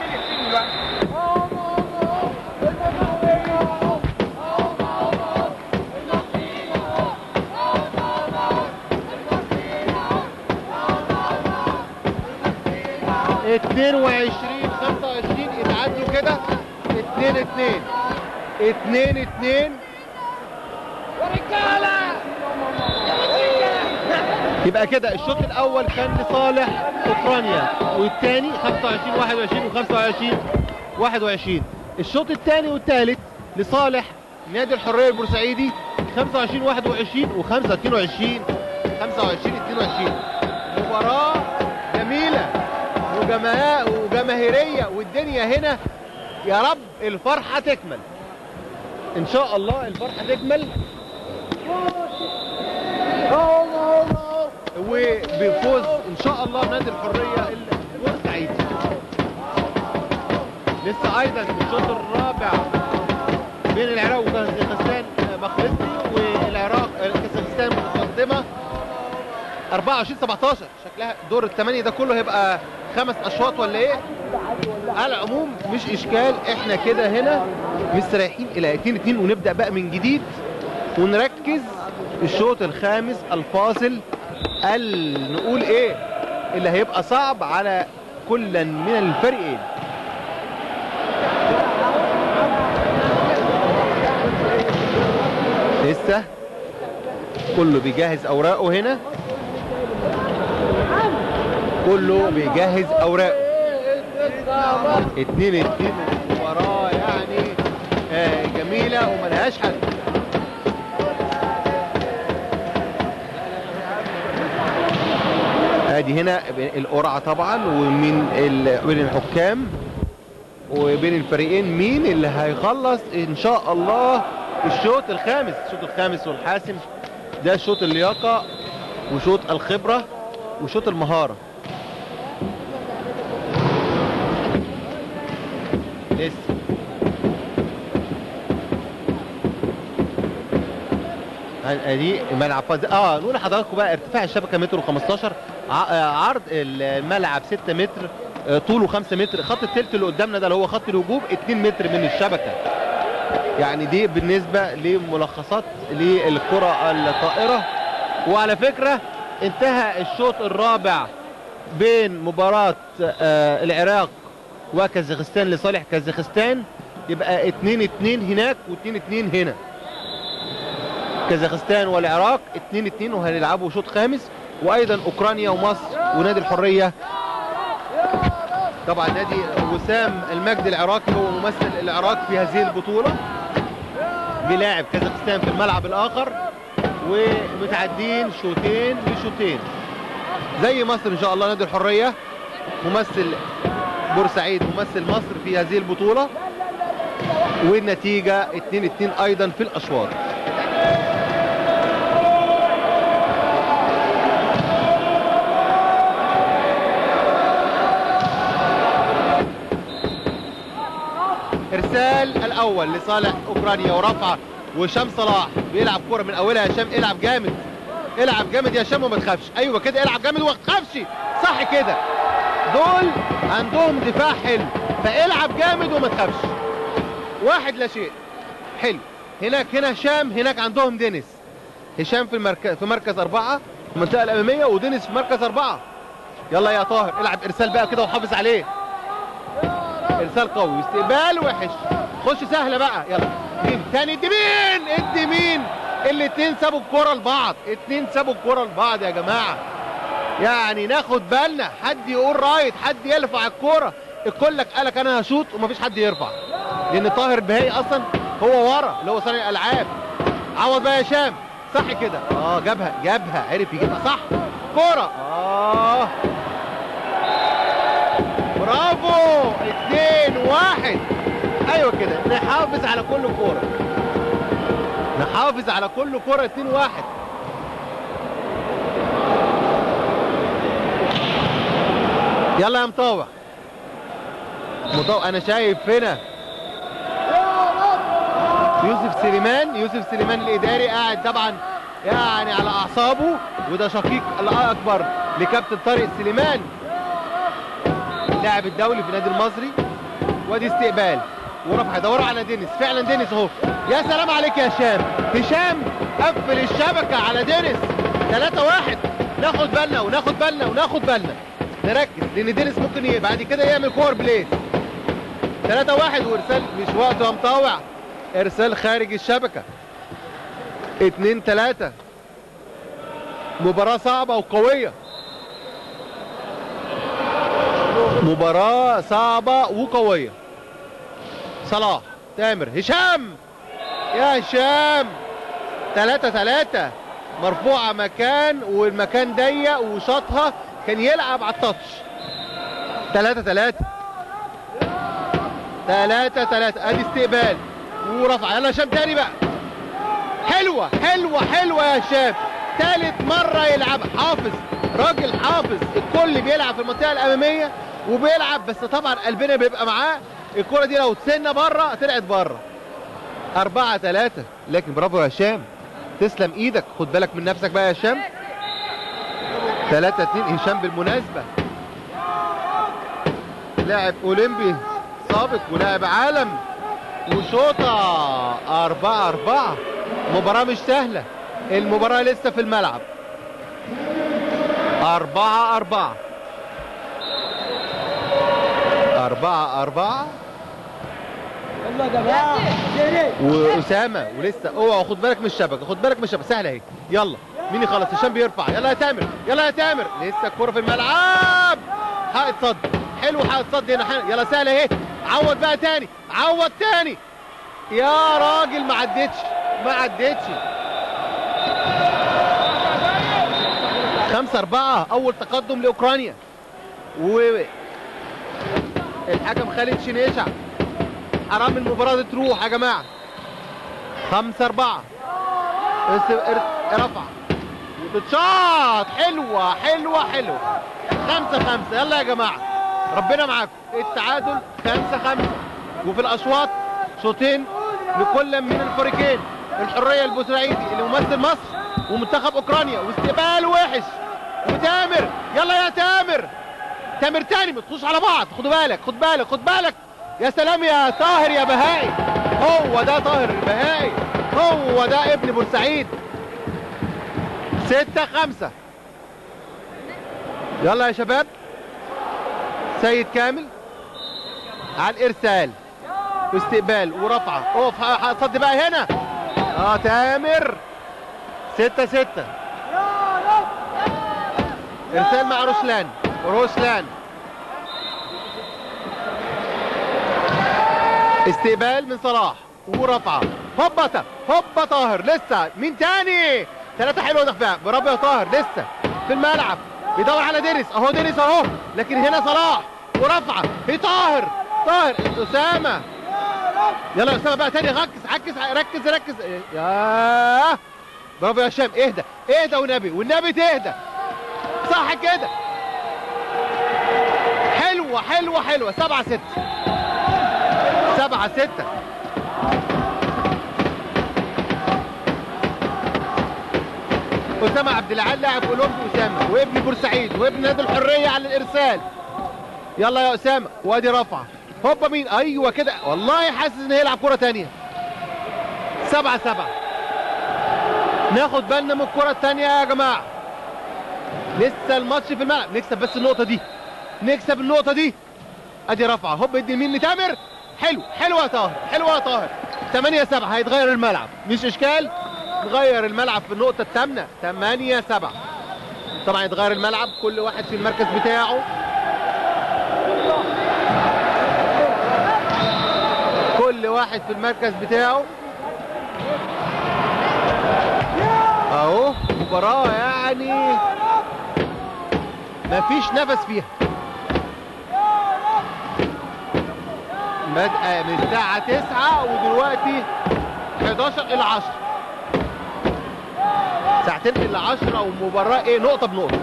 22 25 يتعادلوا كده 2 2 2 2 يبقى كده الشوط الاول كان لصالح اوكرانيا والثاني 25 21 و25 21 الشوط الثاني والثالث لصالح نادي الحريه البورسعيدي 25 21 و5 22 25 22 مباراه جميله وجماهير وجماهيريه والدنيا هنا يا رب الفرحه تكمل ان شاء الله الفرحه تكمل بفوز ان شاء الله نادي الحريه البورسعيدي لسه ايضا الشوط الرابع بين العراق وكازاخستان ما خلصش والعراق كازاخستان متقدمه 24 17 شكلها دور الثمانيه ده كله هيبقى خمس اشواط ولا ايه؟ على العموم مش اشكال احنا كده هنا مستريحين الى 2 2 ونبدا بقى من جديد ونركز الشوط الخامس الفاصل ال نقول ايه اللي هيبقى صعب على كل من الفريقين لسه كله بيجهز اوراقه هنا كله بيجهز اوراقه اتنين اتنين وراه يعني آه جميلة وملهاش حل ادي هنا القرعة طبعا ومين ال- بين الحكام وبين الفريقين مين اللي هيخلص ان شاء الله الشوط الخامس الشوط الخامس والحاسم ده شوط اللياقة وشوط الخبرة وشوط المهارة لسه ادي ملعب فاز اه نقول لحضراتكم بقى ارتفاع الشبكه متر و15 عرض الملعب 6 متر آه، طوله 5 متر خط التلت اللي قدامنا ده اللي هو خط الهجوم 2 متر من الشبكه يعني دي بالنسبه لملخصات للكره الطائره وعلى فكره انتهى الشوط الرابع بين مباراه آه، العراق وكازاخستان لصالح كازاخستان يبقى 2 2 هناك و2 2 هنا كازاخستان والعراق 2 2 وهيلعبوا شوط خامس وايضا اوكرانيا ومصر ونادي الحريه طبعا نادي وسام المجد العراقي هو ممثل العراق في هذه البطوله بيلاعب كازاخستان في الملعب الاخر ومتعدين شوطين لشوطين زي مصر ان شاء الله نادي الحريه ممثل بورسعيد ممثل مصر في هذه البطوله والنتيجه 2 2 ايضا في الاشواط ارسال الاول لصالح اوكرانيا ورفعه وهشام صلاح بيلعب كوره من اولها هشام العب جامد العب جامد يا هشام وما تخافش ايوه كده العب جامد وما تخافش صح كده دول عندهم دفاع حلو فالعب جامد وما تخافش واحد لا شيء حلو هناك هنا هشام هناك عندهم دينيس هشام في المركز في مركز أربعة في المنطقة الأمامية ودينيس في مركز أربعة يلا يا طاهر العب إرسال بقى كده وحافظ عليه إرسال قوي استقبال وحش خش سهلة بقى يلا مين تاني ادي مين ادي مين الاتنين سابوا الكرة لبعض اتنين سابوا الكرة لبعض يا جماعة يعني ناخد بالنا حد يقول رايت حد يرفع الكرة الكل لك قالك انا هشوط ومفيش حد يرفع لان طاهر بهائي اصلا هو ورا اللي هو صانع الالعاب عوض بقى يا هشام صح كده اه جابها جابها عرف يجيبها صح كرة اه برافو اتنين واحد ايوه كده نحافظ على كل كورة نحافظ على كل كورة اتنين واحد يلا يا مطاوع مطاوع انا شايف هنا يوسف سليمان يوسف سليمان الاداري قاعد طبعا يعني على اعصابه وده شقيق الاكبر لكابتن طارق سليمان اللاعب الدولي في النادي المصري وادي استقبال ورفع يدوروا على دينيس فعلا دينيس اهو يا سلام عليك يا هشام هشام قفل الشبكه على دينيس 3 1 ناخد بالنا وناخد بالنا وناخد بالنا نركز لان دينيس ممكن ي- بعد كده يعمل كور بليس 3 1 وارسال مش وقته يا مطاوع ارسال خارج الشبكه 2 3 مباراه صعبه وقويه مباراة صعبة وقوية صلاح تامر هشام يا هشام تلاتة تلاتة مرفوعة مكان والمكان ضيق وشاطها كان يلعب على التاتش تلاتة تلاتة تلاتة تلاتة ادي استقبال ورفع يلا هشام تاني بقى حلوة حلوة حلوة يا هشام ثالث مرة يلعب حافظ راجل حافظ الكل بيلعب في المنطقة الأمامية وبيلعب بس طبعا قلبنا بيبقى معاه الكرة دي لو تسنى بره طلعت بره أربعة ثلاثة لكن برافو يا هشام تسلم ايدك خد بالك من نفسك بقى يا هشام ثلاثة اتنين هشام بالمناسبة لاعب اولمبي سابق ولاعب عالم وشوطة أربعة أربعة مباراة مش سهلة المباراة لسه في الملعب أربعة أربعة أربعة أربعة يلا يا جماعه جري وأسامة ولسه اوعى خد بالك من الشبكة خد بالك من الشبكة سهلة اهي يلا مين يخلص هشام بيرفع يلا يا تامر يلا يا تامر لسه الكرة في الملعب حائط صد حلو حائط صد هنا حلو. يلا سهلة اهي عوض بقى تاني عوض تاني يا راجل ما عدتش ما عدتش خمسة أربعة أول تقدم لأوكرانيا و الحكم خالد شنيشع حرام المباراة دي تروح يا جماعة خمسة أربعة بس ار- رفع بتشاط حلوة حلوة حلوة خمسة خمسة يلا يا جماعة ربنا معاكم التعادل خمسة خمسة وفي الأشواط شوطين لكل من الفريقين الحرية البوسراعيدي اللي ممثل مصر ومنتخب أوكرانيا واستقبال وحش وتامر يلا يا تامر تامر تاني ما تخش على بعض خدوا بالك خد بالك خد بالك يا سلام يا طاهر يا بهائي هو ده طاهر البهائي هو ده ابن بورسعيد ستة خمسة يلا يا شباب سيد كامل على الارسال واستقبال ورفعه اقف صد بقى هنا اه تامر ستة ستة ارسال مع روسلان روسلان استقبال من صلاح ورفعه هوبا تا- هوبا طاهر لسه مين تاني ثلاثة حلوة دفاع برافو يا طاهر لسه في الملعب بيدور على دينيس اهو دينيس اهو لكن هنا صلاح ورفعه في طاهر طاهر اسامة يلا يا اسامة بقى تاني ركز ركز ركز ركز يا برافو يا هشام اهدى اهدى والنبي والنبي تهدى صح كده حلوة حلوة حلوة سبعة ستة سبعة ستة أسامة عبد العال لاعب أولمبي أسامة وابن بورسعيد وابن نادي الحرية على الإرسال يلا يا أسامة وادي رفعة هوبا مين أيوة كده والله حاسس إن هيلعب كرة تانية سبعة سبعة ناخد بالنا من الكرة التانية يا جماعة لسه الماتش في الملعب نكسب بس النقطة دي نكسب النقطة دي ادي رفعه هوب ادي لمين لتامر حلو حلو يا طاهر حلو يا طاهر 8 7 هيتغير الملعب مش اشكال نغير الملعب في النقطة الثامنة 8 7 طبعا يتغير الملعب كل واحد في المركز بتاعه كل واحد في المركز بتاعه اهو مباراة يعني مفيش نفس فيها بادئه من الساعة 9 ودلوقتي 11 إلى 10 ساعتين إلى 10 ومباراة إيه نقطة بنقطة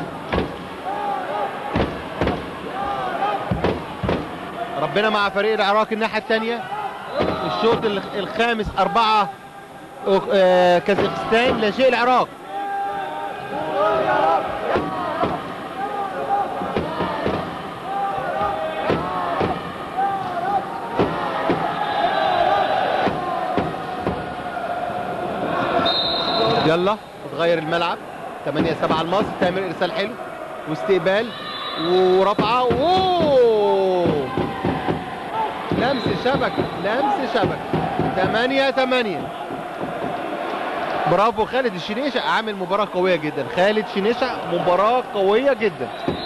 ربنا مع فريق العراق الناحية الثانية الشوط الخ- الخامس أربعة أوك- آه، كازاخستان لا شيء العراق يلا تغير الملعب 8 7 لمصر تامر ارسال حلو واستقبال ورفعه اوه لمس شبكه لمس شبكه 8 8 برافو خالد الشنيشة عامل مباراة قوية جدا خالد شنيشة مباراة قوية جدا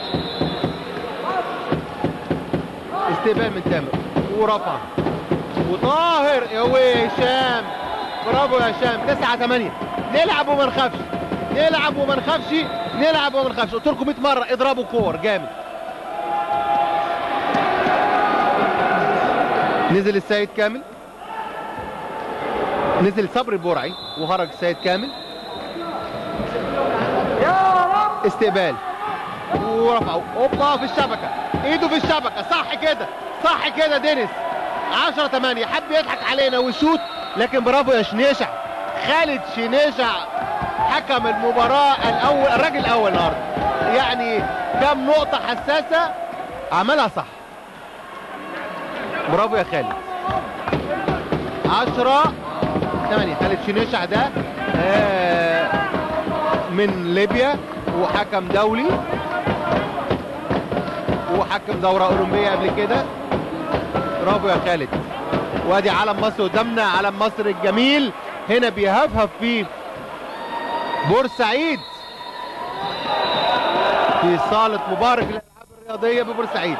استقبال من تامر ورفع وطاهر يا هشام برافو يا هشام 9 8 نلعب وما نخافش نلعب وما نخافش نلعب وما نخافش قلت لكم 100 مره اضربوا كور جامد نزل السيد كامل نزل صبري البرعي وخرج السيد كامل استقبال ورفعوا اوبا في الشبكه ايده في الشبكه صح كده صح كده دينيس 10 8 حب يضحك علينا ويشوت لكن برافو يا شنيشع خالد شنيشع حكم المباراه الاول الراجل الاول النهارده يعني كام نقطه حساسه عملها صح برافو يا خالد 10 8 خالد شنيشع ده آه، من ليبيا وحكم دولي وحكم دورة أولمبية قبل كده برافو يا خالد وادي علم مصر قدامنا علم مصر الجميل هنا بيهفهف فيه بورسعيد في صالة مبارك للألعاب الرياضية ببورسعيد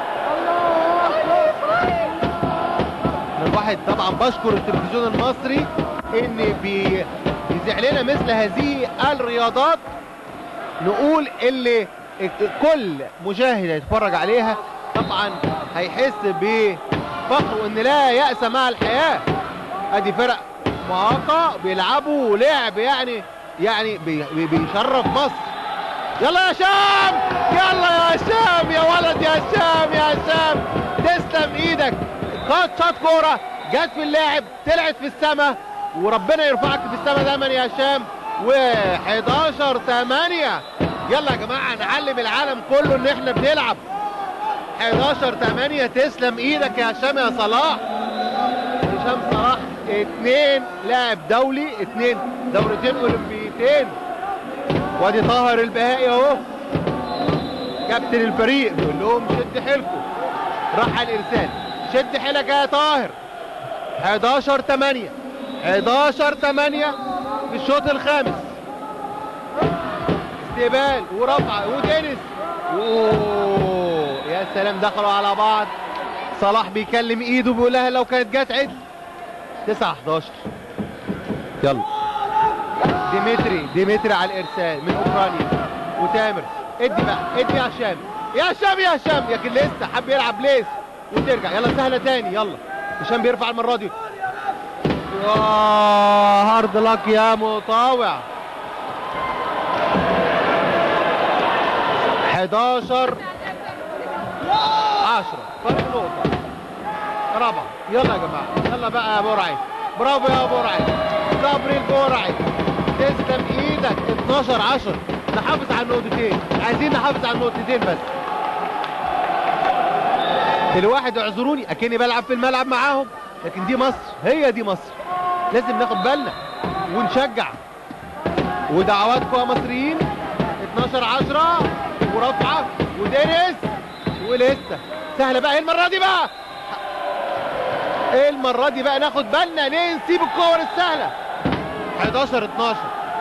أنا الواحد طبعا بشكر التلفزيون المصري ان بي- بيذيع لنا مثل هذه الرياضات نقول اللي كل مشاهد هيتفرج عليها طبعا هيحس بفخر وان لا يأس مع الحياة ادي فرق معاقة بيلعبوا لعب يعني يعني بي- بي- بيشرف مصر يلا يا شام يلا يا شام يا ولد يا شام يا شام تسلم ايدك خد شاط كوره جت في اللاعب طلعت في السماء وربنا يرفعك في السماء دايما يا شام و11 8 يلا يا جماعه نعلم العالم كله ان احنا بنلعب 11 8 تسلم ايدك يا هشام يا صلاح هشام صلاح اثنين لاعب دولي اثنين دورتين اولمبيتين وادي طاهر البهائي اهو كابتن الفريق بيقول لهم شد حيلكم راح على الارسال شد حيلك يا طاهر 11 8 11 8 في الشوط الخامس استقبال ورفع ودينيس اوه يا سلام دخلوا على بعض صلاح بيكلم ايده بيقول لها لو كانت جت عدل 9 11 يلا ديمتري ديمتري على الارسال من اوكرانيا وتامر ادي بقى ادي يا هشام يا هشام يا هشام لكن لسه حب يلعب ليس وترجع يلا سهله تاني يلا هشام بيرفع المره دي واه هارد لك يا مطاوع 11 10 فرق نقطة رابعة يلا يا جماعة يلا بقى يا برعي برافو يا برعي صبري البرعي تسلم ايدك 12 10 نحافظ على النقطتين عايزين نحافظ على النقطتين بس الواحد اعذروني اكني بلعب في الملعب معاهم لكن دي مصر هي دي مصر لازم ناخد بالنا ونشجع ودعواتكم يا مصريين 12 10 ورفعه ودينيس ولسه سهله بقى ايه المره دي بقى ايه المره دي بقى ناخد بالنا ليه نسيب الكور السهله 11 12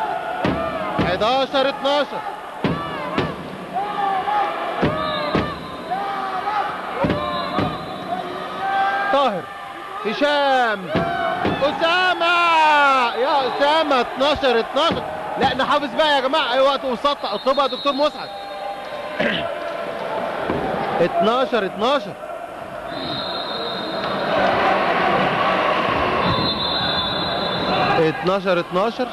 11 12 طاهر هشام اسامه يا اسامه 12 12 لا نحافظ بقى يا جماعه اي وقت وسط اطلبها يا دكتور مسعد 12 12 12 12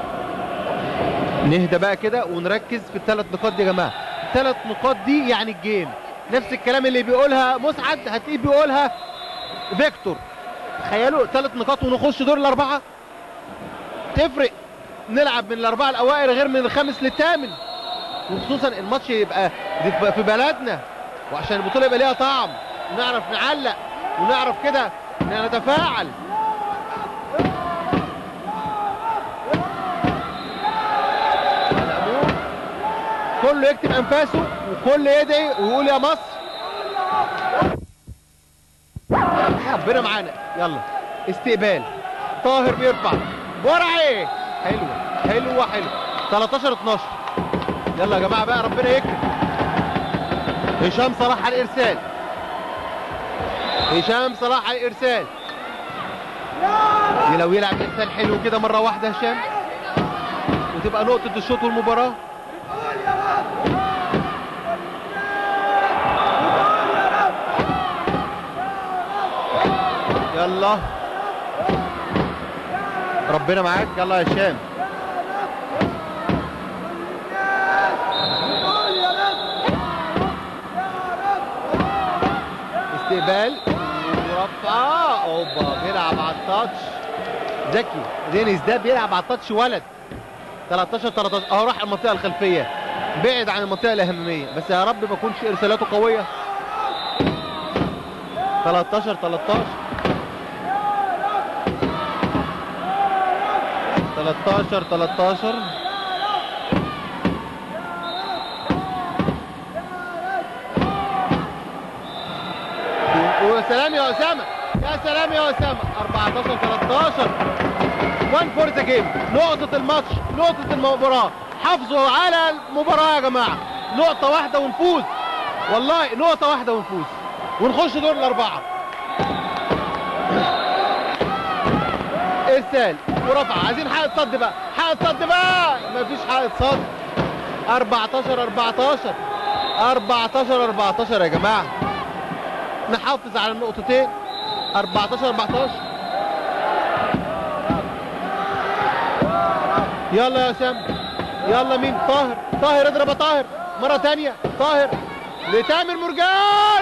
نهدى بقى كده ونركز في الثلاث نقاط دي يا جماعه الثلاث نقاط دي يعني الجيم نفس الكلام اللي بيقولها مسعد هتلاقيه بيقولها فيكتور تخيلوا ثلاث نقاط ونخش دور الاربعه تفرق نلعب من الاربعه الاوائل غير من الخامس للثامن وخصوصا الماتش يبقى دي في بلدنا وعشان البطوله يبقى ليها طعم نعرف نعلق ونعرف كده ان نتفاعل على العموم كله يكتب انفاسه وكل يدعي ويقول يا مصر ربنا معانا يلا استقبال طاهر بيرفع برعي حلوه حلوه حلوه 13 12 يلا يا جماعه بقى ربنا يكرم هشام صلاح على الارسال هشام صلاح على الارسال لو يلعب ارسال حلو كده مره واحده هشام وتبقى نقطه الشوط والمباراه يلا ربنا معاك يلا يا هشام استقبال ورفعه اوبا بيلعب على التاتش ذكي دينيس ده بيلعب على التاتش ولد 13 13 اهو راح المنطقه الخلفيه بعد عن المنطقه الاماميه بس يا رب ما يكونش ارسالاته قويه 13 13 13 13 ويا سلام يا اسامه يا سلام يا اسامه 14 13 1 فور ذا جيم نقطة الماتش نقطة المباراة حافظوا على المباراة يا جماعة نقطة واحدة ونفوز والله نقطة واحدة ونفوز ونخش دور الأربعة إرسال ورفع عايزين حائط صد بقى حائط صد بقى مفيش حائط صد 14 14 14 14 يا جماعة نحافظ على النقطتين 14 14 يلا يا اسامه يلا مين طاهر طاهر اضرب يا طاهر مره تانية طاهر لتامر مرجان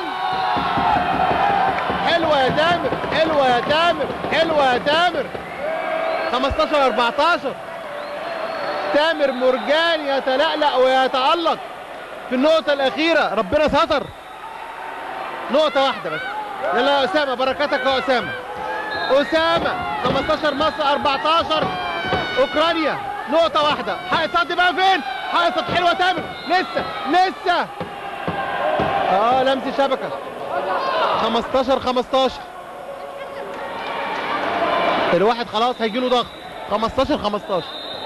حلوه يا تامر حلوه يا تامر حلوه يا تامر 15 14 تامر مرجان يتلألأ ويتألق في النقطة الأخيرة ربنا ستر نقطة واحدة بس يلا يا أسامة بركاتك يا أسامة أسامة 15 مصر 14 أوكرانيا نقطة واحدة حائط صد بقى فين؟ حائط صد حلوة تامر لسه لسه اه لمس شبكة 15 15 الواحد خلاص هيجي له ضغط 15 15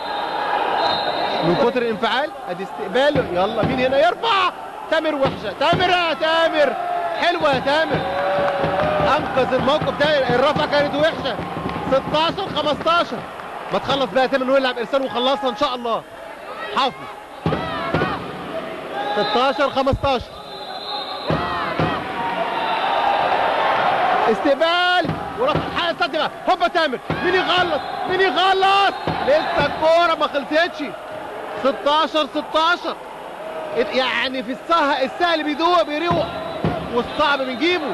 من كتر الانفعال ادي استقبال يلا مين هنا يرفع تامر وحشه تامر يا تامر حلوه يا تامر انقذ الموقف ده الرفعه كانت وحشه 16 15 ما تخلص بقى يا تامر ويلعب ارسال وخلصها ان شاء الله حافظ 16 15 استقبال ورفع الحارس صد بقى هوبا تامر مين يخلص مين يخلص لسه الكوره ما خلصتش 16 16 يعني في السهل السهل بيدوق بيروق والصعب بنجيبه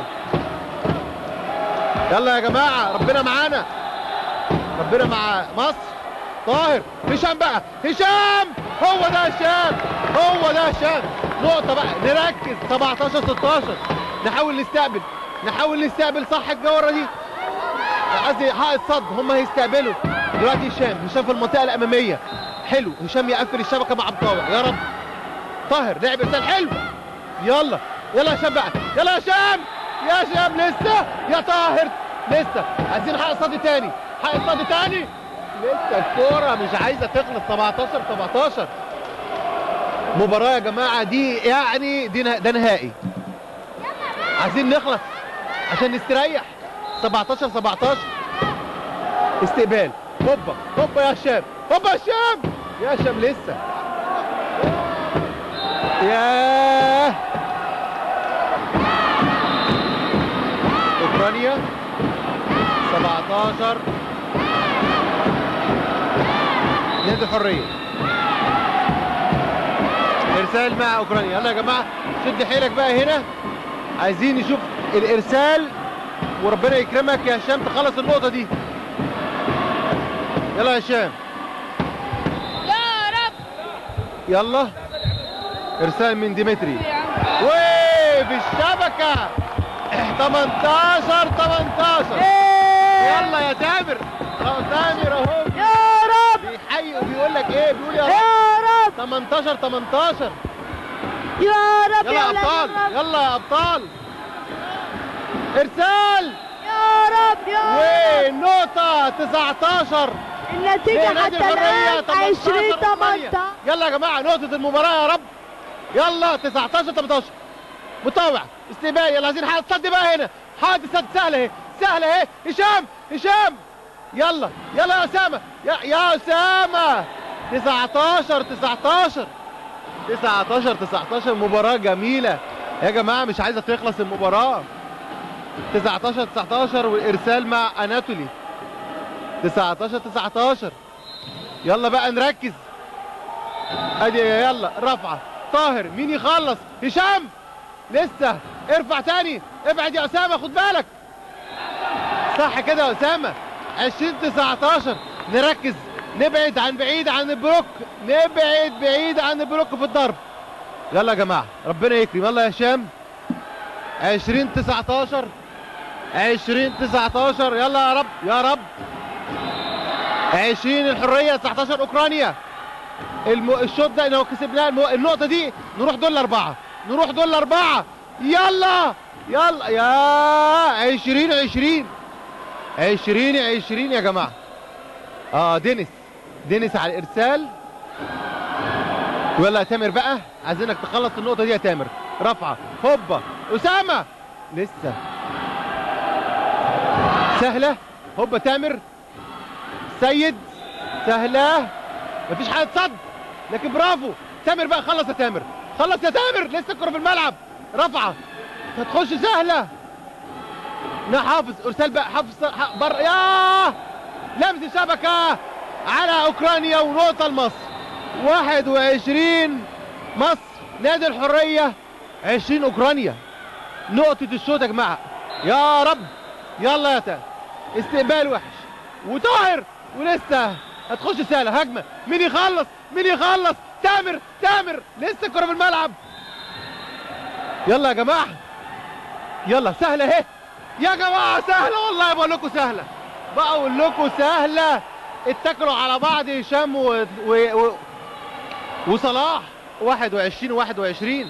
يلا يا جماعه ربنا معانا ربنا مع مصر طاهر هشام بقى هشام هو ده هشام هو ده هشام نقطه بقى نركز 17 16 نحاول نستقبل نحاول نستقبل صح الجوره دي قصدي حائط صد هم هيستقبلوا دلوقتي هشام هشام في المنطقه الاماميه حلو هشام يقفل الشبكه مع مطاوع يا رب طاهر لعب ارسال حلو يلا يلا يا هشام بقى يلا يا هشام يا هشام لسه يا طاهر لسه عايزين حائط صد تاني حائط صد تاني لسه الكوره مش عايزه تخلص 17 17 مباراه يا جماعه دي يعني دي نه- ده نهائي عايزين نخلص عشان نستريح 17 17 استقبال هوبا هوبا يا هشام هوبا يا هشام يا هشام لسه ياه اوكرانيا 17 نادي الحريه ارسال مع اوكرانيا يلا يا جماعه شد حيلك بقى هنا عايزين نشوف الارسال وربنا يكرمك يا هشام تخلص النقطه دي يلا يا هشام يا رب يلا ارسال من ديمتري وفي الشبكه 18 18 يلا يا تامر اه تامر اهو يا رب بيحيي وبيقول لك ايه بيقول يا رب يا رب 18 18 يا رب يلا يا ابطال ولاد يلا يا ابطال ارسال يا رب يا رب ونقطة 19 النتيجة لنادي حتى الحرية الآن 20 18 18 يلا يا جماعة نقطة المباراة يا رب يلا 19 18 مطوع استقبال يلا عايزين حد صد بقى هنا حد صد سهلة اهي سهلة اهي هشام هشام يلا يلا يا أسامة يا يا أسامة 19 19 19 19 مباراة جميلة يا جماعة مش عايزة تخلص المباراة 19 19 والإرسال مع أناتولي 19 19 يلا بقى نركز ادي يلا رفعه طاهر مين يخلص هشام لسه ارفع تاني ابعد يا اسامه خد بالك صح كده يا اسامه 20 19 نركز نبعد عن بعيد عن البلوك نبعد بعيد عن البلوك في الضرب يلا يا جماعه ربنا يكرم يلا يا هشام 20 19 20 19 يلا يا رب يا رب 20 الحريه 19 اوكرانيا الم... الشوط ده لو كسبناه الم... النقطه دي نروح دول الاربعه نروح دول الاربعه يلا يلا يا 20 20 20 20 يا جماعه اه دينيس دينيس على الارسال ويلا يا تامر بقى عايزينك تخلص النقطه دي يا تامر رفعه هوبا اسامه لسه سهله هوبا تامر سيد سهله مفيش حاجه تصد لكن برافو تامر بقى خلص يا تامر خلص يا تامر لسه الكره في الملعب رفعه هتخش سهله لا حافظ ارسال بقى حافظ ح- بر ياه لمس شبكه على اوكرانيا ونقطه لمصر 21 مصر نادي الحريه 20 اوكرانيا نقطه الشوط يا جماعه يا رب يلا يا تامر استقبال وحش وطاهر ولسه هتخش سهله هجمه مين يخلص مين يخلص تامر تامر لسه الكره في الملعب يلا يا جماعه يلا سهله اهي يا جماعه سهله والله بقول لكم سهله بقول لكم سهله اتكلوا على بعض هشام و... و... و... وصلاح 21 21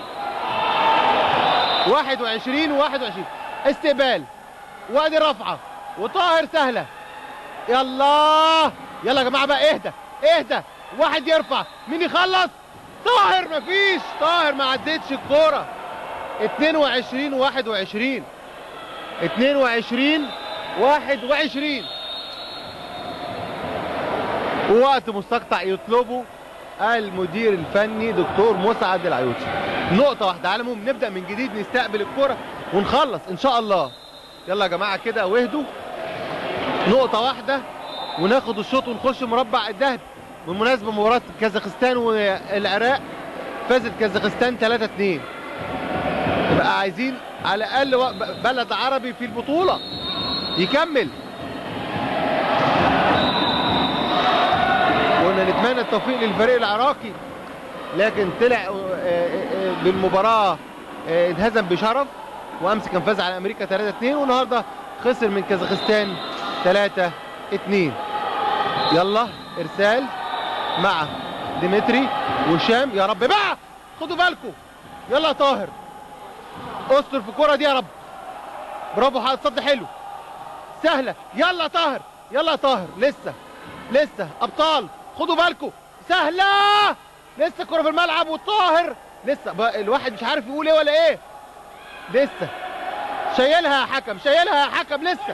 21 21 استقبال وادي رفعه وطاهر سهله يلا يلا يا جماعه بقى اهدى اهدى واحد يرفع مين يخلص طاهر مفيش طاهر ما عدتش الكوره 22 21 22 21 وقت مستقطع يطلبه المدير الفني دكتور مسعد العيوطي نقطة واحدة على المهم نبدأ من جديد نستقبل الكرة ونخلص إن شاء الله يلا يا جماعة كده واهدوا نقطة واحدة وناخد الشوط ونخش مربع الذهب بالمناسبة مباراة كازاخستان والعراق فازت كازاخستان 3 2 يبقى عايزين على الأقل و- ب- بلد عربي في البطولة يكمل قلنا نتمنى التوفيق للفريق العراقي لكن طلع آه، آه، آه، بالمباراة آه، اتهزم بشرف وامس كان فاز على امريكا 3 2 والنهارده خسر من كازاخستان 3 2 يلا ارسال مع ديمتري وشام يا رب بقى خدوا بالكم يلا يا طاهر استر في الكرة دي يا رب برافو حق صد حلو سهلة يلا يا طاهر يلا يا طاهر لسه لسه ابطال خدوا بالكم سهلة لسه الكرة في الملعب والطاهر لسه بقى الواحد مش عارف يقول ايه ولا ايه لسه شايلها يا حكم شايلها يا حكم لسه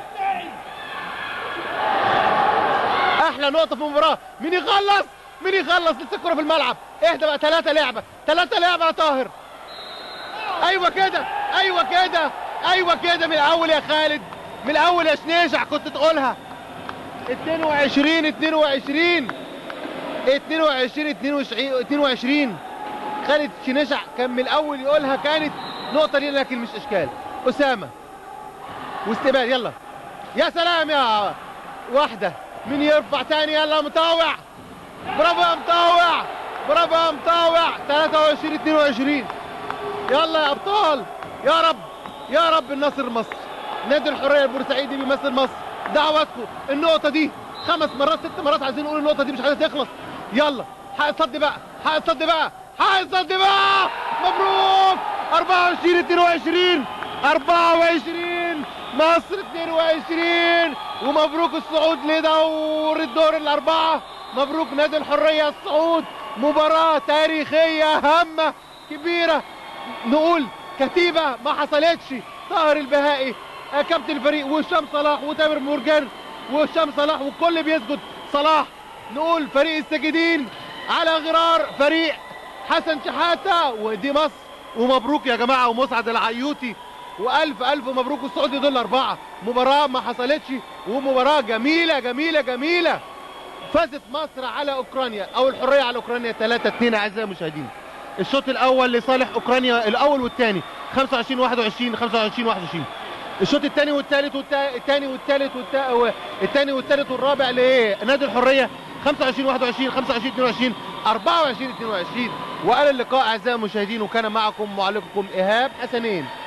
احلى نقطة في المباراة مين يخلص مين يخلص لسه الكرة في الملعب اهدى بقى ثلاثة لعبة ثلاثة لعبة يا طاهر ايوه كده ايوه كده ايوه كده من الاول يا خالد من الاول يا شنيشع كنت تقولها 22 22 22 22 22 خالد شنيشع كان من الاول يقولها كانت نقطة لينا لكن مش اشكال اسامة واستقبال يلا يا سلام يا واحدة مين يرفع تاني يلا مطاوع برافو يا مطاوع برافو يا مطاوع 23 22 يلا يا ابطال يا رب يا رب النصر مصر نادي الحريه البورسعيدي بيمثل مصر دعواتكم النقطه دي خمس مرات ست مرات عايزين نقول النقطه دي مش عايزه تخلص يلا حق الصد بقى حق الصد بقى حق الصد بقى مبروك 24 22 24 مصر 22 ومبروك الصعود لدور الدور الاربعه مبروك نادي الحريه الصعود مباراه تاريخيه هامه كبيره نقول كتيبه ما حصلتش طاهر البهائي آه، كابتن الفريق وهشام صلاح وتامر مرجان وهشام صلاح والكل بيسجد صلاح نقول فريق الساجدين على غرار فريق حسن شحاته ودي مصر ومبروك يا جماعه ومسعد العيوطي والف الف مبروك الصعود دول اربعه مباراه ما حصلتش ومباراه جميله جميله جميله فازت مصر على اوكرانيا او الحريه على اوكرانيا 3 2 اعزائي المشاهدين الشوط الاول لصالح اوكرانيا الاول والثاني 25 21 25 21 الشوط الثاني والثالث والثاني والثالث الثاني والثالث والرابع لنادي الحريه 25 21 25 22 24 22 والى اللقاء اعزائي المشاهدين وكان معكم معلقكم ايهاب حسنين